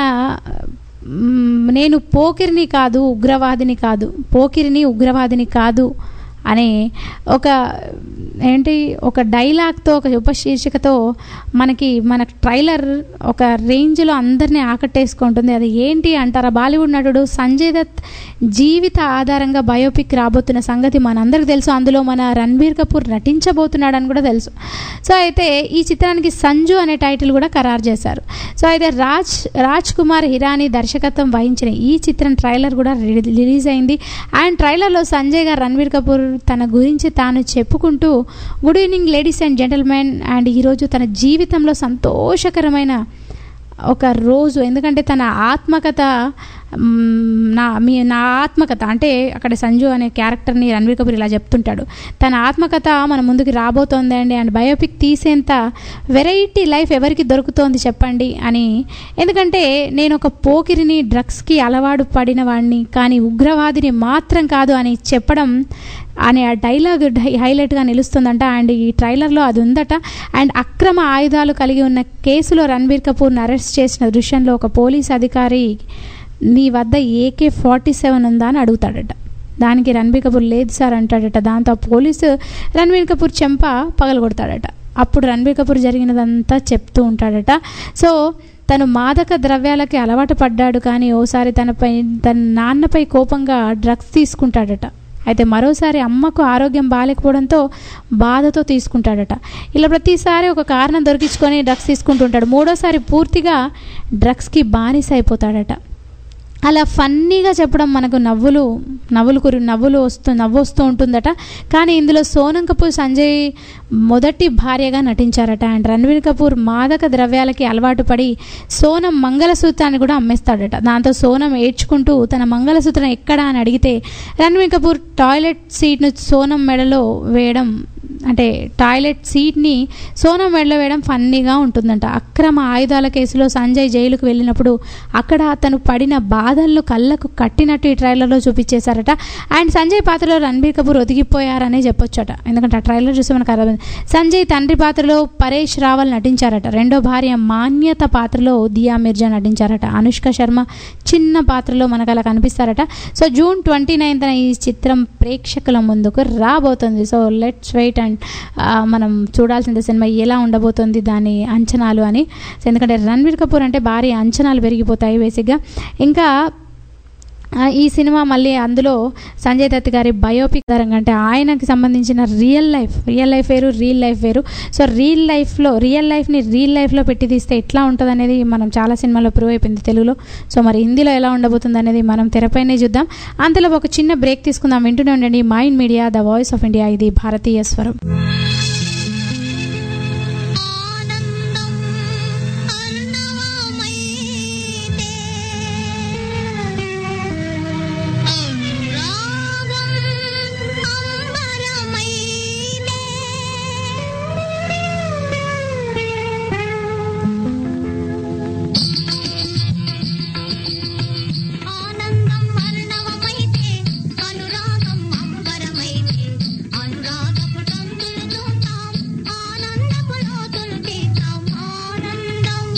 మ్, నేను పోకిరిని కాదు ఉగ్రవాదిని కాదు పోకిరిని ఉగ్రవాదిని కాదు అనే ఒక ఏంటి ఒక డైలాగ్తో ఒక ఉపశీర్షికతో మనకి మన ట్రైలర్ ఒక రేంజ్లో అందరినీ ఆకట్టేసుకుంటుంది అది ఏంటి అంటారా బాలీవుడ్ నటుడు సంజయ్ దత్ జీవిత ఆధారంగా బయోపిక్ రాబోతున్న సంగతి మనందరికీ తెలుసు అందులో మన రణబీర్ కపూర్ నటించబోతున్నాడని కూడా తెలుసు సో అయితే ఈ చిత్రానికి సంజు అనే టైటిల్ కూడా ఖరారు చేశారు సో అయితే రాజ్ రాజ్ కుమార్ హిరానీ దర్శకత్వం వహించిన ఈ చిత్రం ట్రైలర్ కూడా రిలీ- రిలీజ్ అయింది అండ్ ట్రైలర్లో సంజయ్ గారు రణబీర్ కపూర్ తన గురించి తాను చెప్పుకుంటూ good evening ladies and gentlemen and ఈరోజు తన జీవితంలో సంతోషకరమైన ఒక రోజు ఎందుకంటే తన ఆత్మకథ మ్, నా మీ నా ఆత్మకథ అంటే అక్కడ సంజు అనే క్యారెక్టర్ని రణ్వీర్ కపూర్ ఇలా చెప్తుంటాడు తన ఆత్మకథ మన ముందుకు రాబోతోంది అండి అండ్ బయోపిక్ తీసేంత వెరైటీ లైఫ్ ఎవరికి దొరుకుతోంది చెప్పండి అని ఎందుకంటే నేను ఒక పోకిరిని డ్రగ్స్కి అలవాటు పడిన వాడిని కానీ ఉగ్రవాదిని మాత్రం కాదు అని చెప్పడం అనే ఆ డైలాగ్ డై- హైలైట్గా నిలుస్తుందంట అండ్ ఈ ట్రైలర్లో అది ఉందట అండ్ అక్రమ ఆయుధాలు కలిగి ఉన్న కేసులో రణబీర్ కపూర్ని అరెస్ట్ చేసిన దృశ్యంలో ఒక పోలీస్ అధికారి నీ వద్ద ఏకే ఫార్టీ సెవెన్ ఉందా అని అడుగుతాడట దానికి రణబీర్ కపూర్ లేదు సార్ అంటాడట దాంతో ఆ పోలీసు రణబీర్ కపూర్ చెంప పగలగొడతాడట అప్పుడు రణబీర్ కపూర్ జరిగినదంతా చెప్తూ ఉంటాడట సో తను మాదక ద్రవ్యాలకి అలవాటు పడ్డాడు కానీ ఓసారి తనపై తన నాన్నపై కోపంగా డ్రగ్స్ తీసుకుంటాడట అయితే మరోసారి అమ్మకు ఆరోగ్యం బాగాలేకపోవడంతో బాధతో తీసుకుంటాడట ఇలా ప్రతిసారి ఒక కారణం దొరికించుకొని డ్రగ్స్ తీసుకుంటుంటాడు మూడోసారి పూర్తిగా డ్రగ్స్కి బానిస అయిపోతాడట అలా ఫన్నీగా చెప్పడం మనకు నవ్వులు నవ్వులు కురి నవ్వులు వస్తూ నవ్వు వస్తూ ఉంటుందట కానీ ఇందులో సోనం కపూర్ సంజయ్ మొదటి భార్యగా నటించారట అండ్ రణ్వీర్ కపూర్ మాదక ద్రవ్యాలకి అలవాటు పడి సోనం మంగళసూత్రాన్ని కూడా అమ్మేస్తాడట దాంతో సోనం ఏడ్చుకుంటూ తన మంగళసూత్రం ఎక్కడా అని అడిగితే రణ్వీర్ కపూర్ టాయిలెట్ సీట్ను సోనం మెడలో వేయడం అంటే టాయిలెట్ సీట్ని సోనం మెడలో వేయడం ఫన్నీగా ఉంటుందంట అక్రమ ఆయుధాల కేసులో సంజయ్ జైలుకు వెళ్ళినప్పుడు అక్కడ అతను పడిన బాధలను కళ్ళకు కట్టినట్టు ఈ ట్రైలర్లో చూపించేశారట అండ్ సంజయ్ పాత్రలో రణబీర్ కపూర్ ఒదిగిపోయారనే చెప్పొచ్చట ఎందుకంటే ఆ ట్రైలర్ చూస్తే మనకు అర్థమైంది సంజయ్ తండ్రి పాత్రలో పరేష్ రావల్ నటించారట రెండో భార్య మాన్యత పాత్రలో దియా మిర్జా నటించారట అనుష్క శర్మ చిన్న పాత్రలో మనకు అలా కనిపిస్తారట సో జూన్ ట్వంటీ నైన్త్న ఈ చిత్రం ప్రేక్షకుల ముందుకు రాబోతుంది సో లెట్స్ వెయిట్ అండ్ మనం చూడాల్సింది సినిమా ఎలా ఉండబోతుంది దాని అంచనాలు అని సో ఎందుకంటే రణ్వీర్ కపూర్ అంటే భారీ అంచనాలు పెరిగిపోతాయి బేసిక్గా ఇంకా ఆ, ఈ సినిమా మళ్ళీ అందులో సంజయ్ దత్ గారి బయోపిక్ తరంగా అంటే ఆయనకి సంబంధించిన రియల్ లైఫ్ రియల్ లైఫ్ వేరు రియల్ లైఫ్ వేరు సో రియల్ లైఫ్లో రియల్ లైఫ్ని రియల్ లైఫ్లో పెట్టి తీస్తే ఎట్లా ఉంటుంది అనేది మనం చాలా సినిమాలో ప్రూవ్ అయిపోయింది తెలుగులో సో మరి హిందీలో ఎలా ఉండబోతుంది అనేది మనం తెరపైనే చూద్దాం అంతలో ఒక చిన్న బ్రేక్ తీసుకుందాం వింటూనే ఉండండి mind media the voice of India ఇది భారతీయ స్వరం ఆనందం వర్ణవమైతే అనురాగం అంబరమైతే అనురాగపు తంతులు చూద్దాం ఆనందపు లోతులు తీద్దాం ఆనందం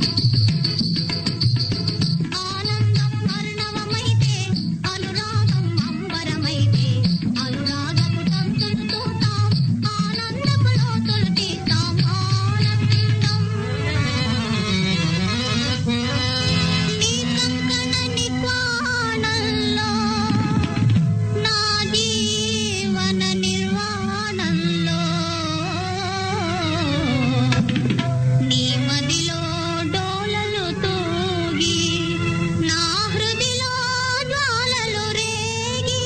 ఆనందం వర్ణవమైతే అనురాగం అంబరమైతే అనురాగపు తంతులు చూద్దాం ఆనందపు లోతులు తీద్దాం ఆనందం నీ కంకణని క్వాణంలో నా జీవన నిర్వాణంలో నీ మదిలో డోలలు తూగి నా హృదిలో జ్వాలలు రేగి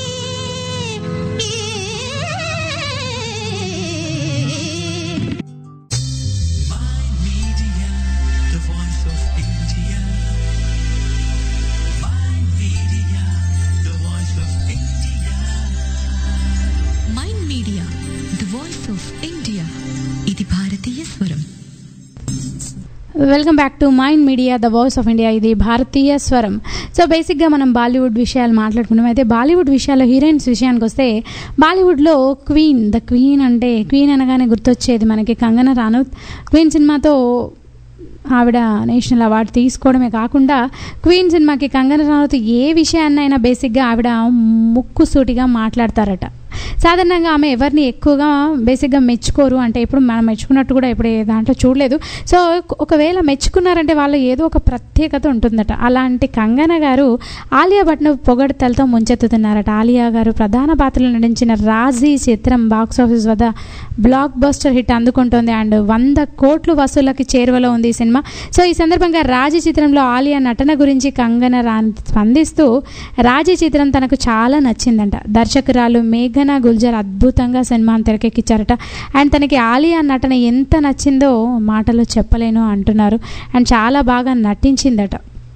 Mind media the voice of India ఇది భారతీయ స్వరం welcome back to mind media the voice of India ఇది భారతీయ స్వరం సో బేసిక్గా మనం బాలీవుడ్ విషయాలు మాట్లాడుకున్నాం అయితే బాలీవుడ్ విషయాల్లో హీరోయిన్స్ విషయానికి వస్తే బాలీవుడ్లో క్వీన్ ద క్వీన్ అంటే క్వీన్ అనగానే గుర్తొచ్చేది మనకి కంగనా రానౌత్ క్వీన్ సినిమాతో ఆవిడ నేషనల్ అవార్డు తీసుకోవడమే కాకుండా క్వీన్ సినిమాకి కంగనా రనౌత్ ఏ విషయాన్నైనా బేసిక్గా ఆవిడ ముక్కుసూటిగా మాట్లాడతారట సాధారణంగా ఆమె ఎవరిని ఎక్కువగా బేసిక్గా మెచ్చుకోరు అంటే ఇప్పుడు మనం మెచ్చుకున్నట్టు కూడా ఇప్పుడు ఏ దాంట్లో చూడలేదు సో ఒకవేళ మెచ్చుకున్నారంటే వాళ్ళు ఏదో ఒక ప్రత్యేకత ఉంటుందట అలాంటి కంగన గారు ఆలియా భట్ను పొగడతలతో ముంచెత్తుతున్నారట ఆలియా గారు ప్రధాన పాత్రలో నటించిన రాజీ చిత్రం బాక్స్ ఆఫీస్ వద్ద బ్లాక్ బస్టర్ హిట్ అందుకుంటోంది అండ్ వంద కోట్లు వసూళ్ళకి చేరువలో ఉంది ఈ సినిమా సో ఈ సందర్భంగా రాజీ చిత్రంలో ఆలియా నటన గురించి కంగన రా స్పందిస్తూ రాజీ చిత్రం తనకు చాలా నచ్చిందంట దర్శకురాలు మేఘనా గుల్జర్ అద్భుతంగా సినిమాను తెరకెక్కించారట అండ్ తనకి ఆలియా నటన ఎంత నచ్చిందో మాటలో చెప్పలేను అంటున్నారు అండ్ చాలా బాగా నటించిందట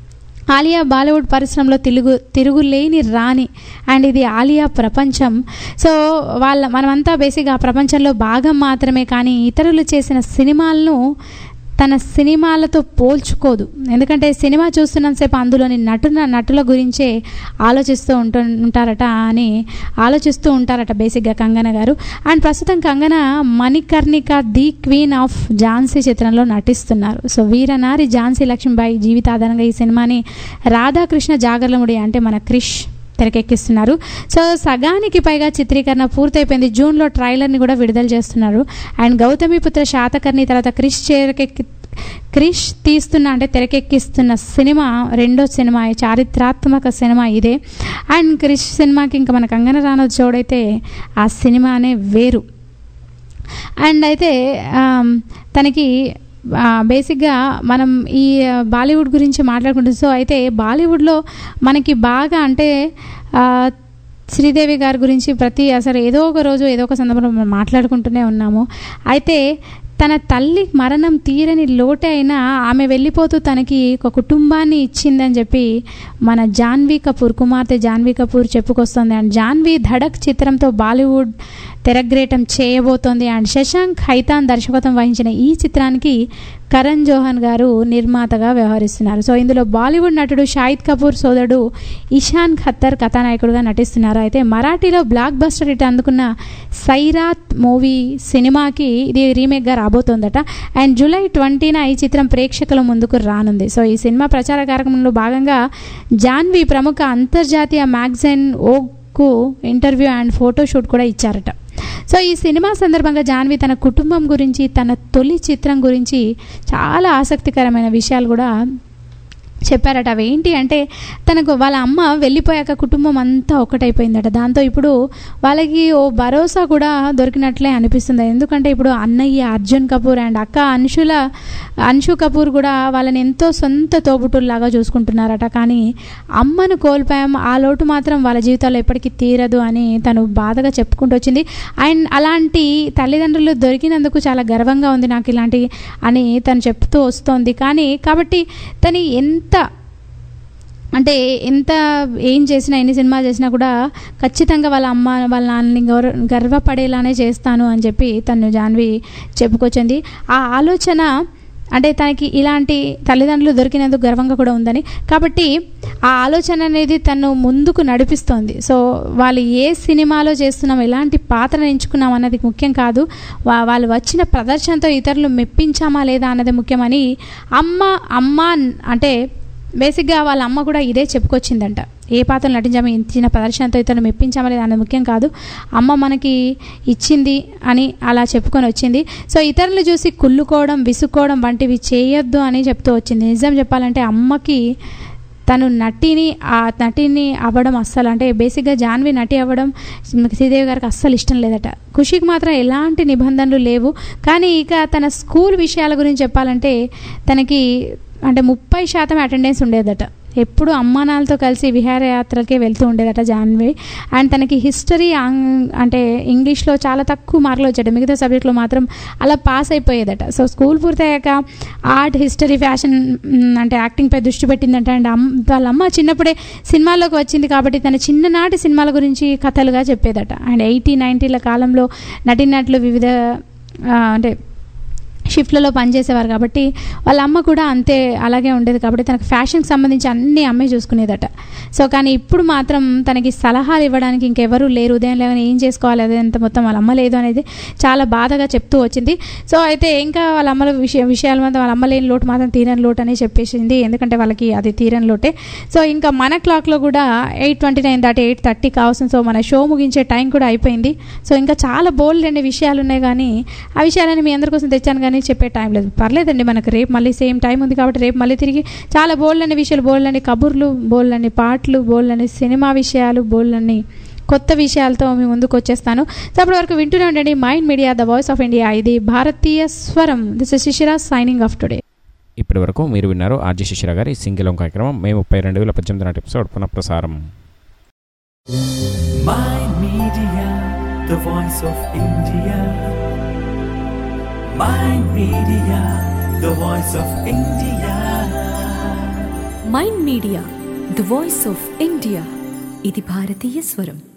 ఆలియా బాలీవుడ్ పరిశ్రమలో తిరుగు తిరుగులేని రాణి అండ్ ఇది ఆలియా ప్రపంచం సో వాళ్ళ మనమంతా బేసిక్గా ఆ ప్రపంచంలో భాగం మాత్రమే కానీ ఇతరులు చేసిన సినిమాలను తన సినిమాలతో పోల్చుకోదు ఎందుకంటే సినిమా చూస్తున్నంతసేపు అందులోని నటున నటుల గురించే ఆలోచిస్తూ ఉంటు ఉంటారట అని ఆలోచిస్తూ ఉంటారట బేసిక్గా కంగన గారు అండ్ ప్రస్తుతం Kangana Manikarnika the queen of Jhansi చిత్రంలో నటిస్తున్నారు సో వీరనారి ఝాన్సీ లక్ష్మీబాయి జీవితాధారంగా ఈ సినిమాని రాధాకృష్ణ జాగర్లముడి అంటే మన క్రిష్ తెరకెక్కిస్తున్నారు సో సగానికి పైగా చిత్రీకరణ పూర్తయిపోయింది జూన్లో ట్రైలర్ని కూడా విడుదల చేస్తున్నారు అండ్ గౌతమిపుత్ర శాతకర్ణి తర్వాత క్రిష్ చేరకెక్కి క్రిష్ తీస్తున్న అంటే తెరకెక్కిస్తున్న సినిమా రెండో సినిమా చారిత్రాత్మక సినిమా ఇదే అండ్ క్రిష్ సినిమాకి ఇంకా మన కంగన రానోత్ జోడైతే ఆ సినిమానే వేరు అండ్ అయితే ఆమ్, తనకి ఆ, బేసిక్గా మనం ఈ ఆ, బాలీవుడ్ గురించి మాట్లాడుకుంటాం సో అయితే బాలీవుడ్లో మనకి బాగా అంటే ఆ, శ్రీదేవి గారి గురించి ప్రతి అసలు ఏదో ఒక రోజు ఏదో ఒక సందర్భంలో మనం మాట్లాడుకుంటూనే ఉన్నాము అయితే తన తల్లి మరణం తీరని లోటే అయినా ఆమె వెళ్ళిపోతూ తనకి ఒక కుటుంబాన్ని ఇచ్చిందని చెప్పి మన జాన్వీ కపూర్ కుమార్తె జాన్వీ కపూర్ చెప్పుకొస్తుంది అండ్ జాన్వీ ధడక్ చిత్రంతో బాలీవుడ్ తెరగ్రేటం చేయబోతోంది అండ్ శశాంక్ హైతాన్ దర్శకత్వం వహించిన ఈ చిత్రానికి కరణ్ జోహన్ గారు నిర్మాతగా వ్యవహరిస్తున్నారు సో ఇందులో బాలీవుడ్ నటుడు షాహిద్ కపూర్ సోదరుడు ఇషాన్ ఖత్తర్ కథానాయకుడుగా నటిస్తున్నారు అయితే మరాఠీలో బ్లాక్ బస్టర్ హిట్ అందుకున్న సైరాత్ మూవీ సినిమాకి ఇది రీమేక్గా రాబోతోందట అండ్ జూలై ట్వంటీన ఈ చిత్రం ప్రేక్షకుల ముందుకు రానుంది సో ఈ సినిమా ప్రచార కార్యక్రమంలో భాగంగా జాన్వి ప్రముఖ అంతర్జాతీయ మ్యాగజైన్ ఓకు ఇంటర్వ్యూ అండ్ ఫోటోషూట్ కూడా ఇచ్చారట సో ఈ సినిమా సందర్భంగా జాన్వి తన కుటుంబం గురించి తన తొలి చిత్రం గురించి చాలా ఆసక్తికరమైన విషయాలు కూడా చెప్పారట అవి ఏంటి అంటే తనకు వాళ్ళ అమ్మ వెళ్ళిపోయాక కుటుంబం అంతా ఒకటైపోయిందట దాంతో ఇప్పుడు వాళ్ళకి ఓ భరోసా కూడా దొరికినట్లే అనిపిస్తుంది ఎందుకంటే ఇప్పుడు అన్నయ్య అర్జున్ కపూర్ అండ్ అక్క అంశుల అంశు కపూర్ కూడా వాళ్ళని ఎంతో సొంత తోబుట్టుల్లాగా చూసుకుంటున్నారట కానీ అమ్మను కోల్పోయాం ఆ లోటు మాత్రం వాళ్ళ జీవితాల్లో ఎప్పటికీ తీరదు అని తను బాధగా చెప్పుకుంటూ వచ్చింది అండ్ అలాంటి తల్లిదండ్రులు దొరికినందుకు చాలా గర్వంగా ఉంది నాకు ఇలాంటి అని తను చెప్తూ వస్తోంది కానీ కాబట్టి తను ఎంత అంటే ఎంత ఏం చేసినా ఎన్ని సినిమాలు చేసినా కూడా ఖచ్చితంగా వాళ్ళ అమ్మ వాళ్ళ నాన్నని గౌరవ గర్వపడేలానే చేస్తాను అని చెప్పి తను జాన్వి చెప్పుకొచ్చింది ఆ ఆలోచన అంటే తనకి ఇలాంటి తల్లిదండ్రులు దొరికినందుకు గర్వంగా కూడా ఉందని కాబట్టి ఆ ఆలోచన అనేది తను ముందుకు నడిపిస్తోంది సో వాళ్ళు ఏ సినిమాలో చేస్తున్నాం ఎలాంటి పాత్రను ఎంచుకున్నాం అన్నది ముఖ్యం కాదు వా- వాళ్ళు వచ్చిన ప్రదర్శనతో ఇతరులు మెప్పించామా లేదా అన్నది ముఖ్యమని అమ్మ అమ్మ అంటే బేసిక్గా వాళ్ళ అమ్మ కూడా ఇదే చెప్పుకొచ్చిందంట ఏ పాత్రలు నటించామో ఇచ్చిన ప్రదర్శనతో ఇతను మెప్పించామా లేదా అన్నది ముఖ్యం కాదు అమ్మ మనకి ఇచ్చింది అని అలా చెప్పుకొని వచ్చింది సో ఇతరులు చూసి కుళ్ళుకోవడం విసుక్కోవడం వంటివి చేయొద్దు అని చెప్తూ వచ్చింది నిజం చెప్పాలంటే అమ్మకి తను నటిని ఆ నటిని అవ్వడం అస్సలు అంటే బేసిక్గా జాన్వి నటి అవ్వడం శ్రీదేవి గారికి అస్సలు ఇష్టం లేదట ఖుషికి మాత్రం ఎలాంటి నిబంధనలు లేవు కానీ ఇక తన స్కూల్ విషయాల గురించి చెప్పాలంటే తనకి అంటే ముప్పై శాతం అటెండెన్స్ ఉండేదట ఎప్పుడు అమ్మానాలతో కలిసి విహారయాత్రకే వెళ్తూ ఉండేదట జాన్వి అండ్ తనకి హిస్టరీ అంటే ఇంగ్లీష్లో చాలా తక్కువ మార్కులు వచ్చాడు మిగతా సబ్జెక్టులో మాత్రం అలా పాస్ అయిపోయేదట సో స్కూల్ పూర్తయ్యాక ఆర్ట్ హిస్టరీ ఫ్యాషన్ మ్, అంటే యాక్టింగ్పై దృష్టి పెట్టిందంట అండ్ అమ్ వాళ్ళ అమ్మ చిన్నప్పుడే సినిమాల్లోకి వచ్చింది కాబట్టి తన చిన్ననాటి సినిమాల గురించి కథలుగా చెప్పేదట అండ్ ఎయిటీ నైంటీల కాలంలో నటినట్లు వివిధ ఆ, అంటే షిఫ్ట్లలో పనిచేసేవారు కాబట్టి వాళ్ళ అమ్మ కూడా అంతే అలాగే ఉండేది కాబట్టి తనకు ఫ్యాషన్కి సంబంధించి అన్ని అమ్మే చూసుకునేదట సో కానీ ఇప్పుడు మాత్రం తనకి సలహాలు ఇవ్వడానికి ఇంకెవరూ లేరు ఉదయం లేవని ఏం చేసుకోవాలి అదంతా మొత్తం వాళ్ళ అమ్మ లేదు అనేది చాలా బాధగా చెప్తూ వచ్చింది సో అయితే ఇంకా వాళ్ళ అమ్మల విషయ విషయాలు మాత్రం వాళ్ళ అమ్మ లేని లోటు మాత్రం తీరని లోటు అని చెప్పేసింది ఎందుకంటే వాళ్ళకి అది తీరని లోటే సో ఇంకా మన క్లాక్లో కూడా ఎయిట్ ట్వంటీ నైన్ దాటి ఎయిట్ థర్టీ కావాల్సింది సో మన షో ముగించే టైం కూడా అయిపోయింది సో ఇంకా చాలా బోల్డ్ అనే విషయాలు ఉన్నాయి కానీ ఆ విషయాలని మీ అందరి కోసం తెచ్చాను కానీ చెప్పే టైం లేదు పర్లేదండి మనకు రేపు మళ్ళీ సేమ్ టైం ఉంది కాబట్టి రేపు మళ్ళీ తిరిగి చాలా బోల్డ్ అనే విషయాలు బోల్డ్ అని కబుర్లు బోల్డ్ అని పాటలు బోల్డ్ అని సినిమా విషయాలు బోల్డ్ అని కొత్త విషయాలతో మీ ముందుకు వచ్చేస్తాను సో అప్పటి వరకు వింటూనే ఉండండి mind media the voice of India ఇది భారతీయ స్వరం this is Shishira signing off today ఇప్పటి వరకు మీరు విన్నారు ఆర్జీ శిశిర గారి సింగిలం కార్యక్రమం మే ముప్పై రెండు వేల పద్దెనిమిది నాటి ఎపిసోడ్ పునఃప్రసారం Mind Media, the voice of India. Mind Media, the voice of India. Mind media the voice of India ఇది భారతీయ స్వరం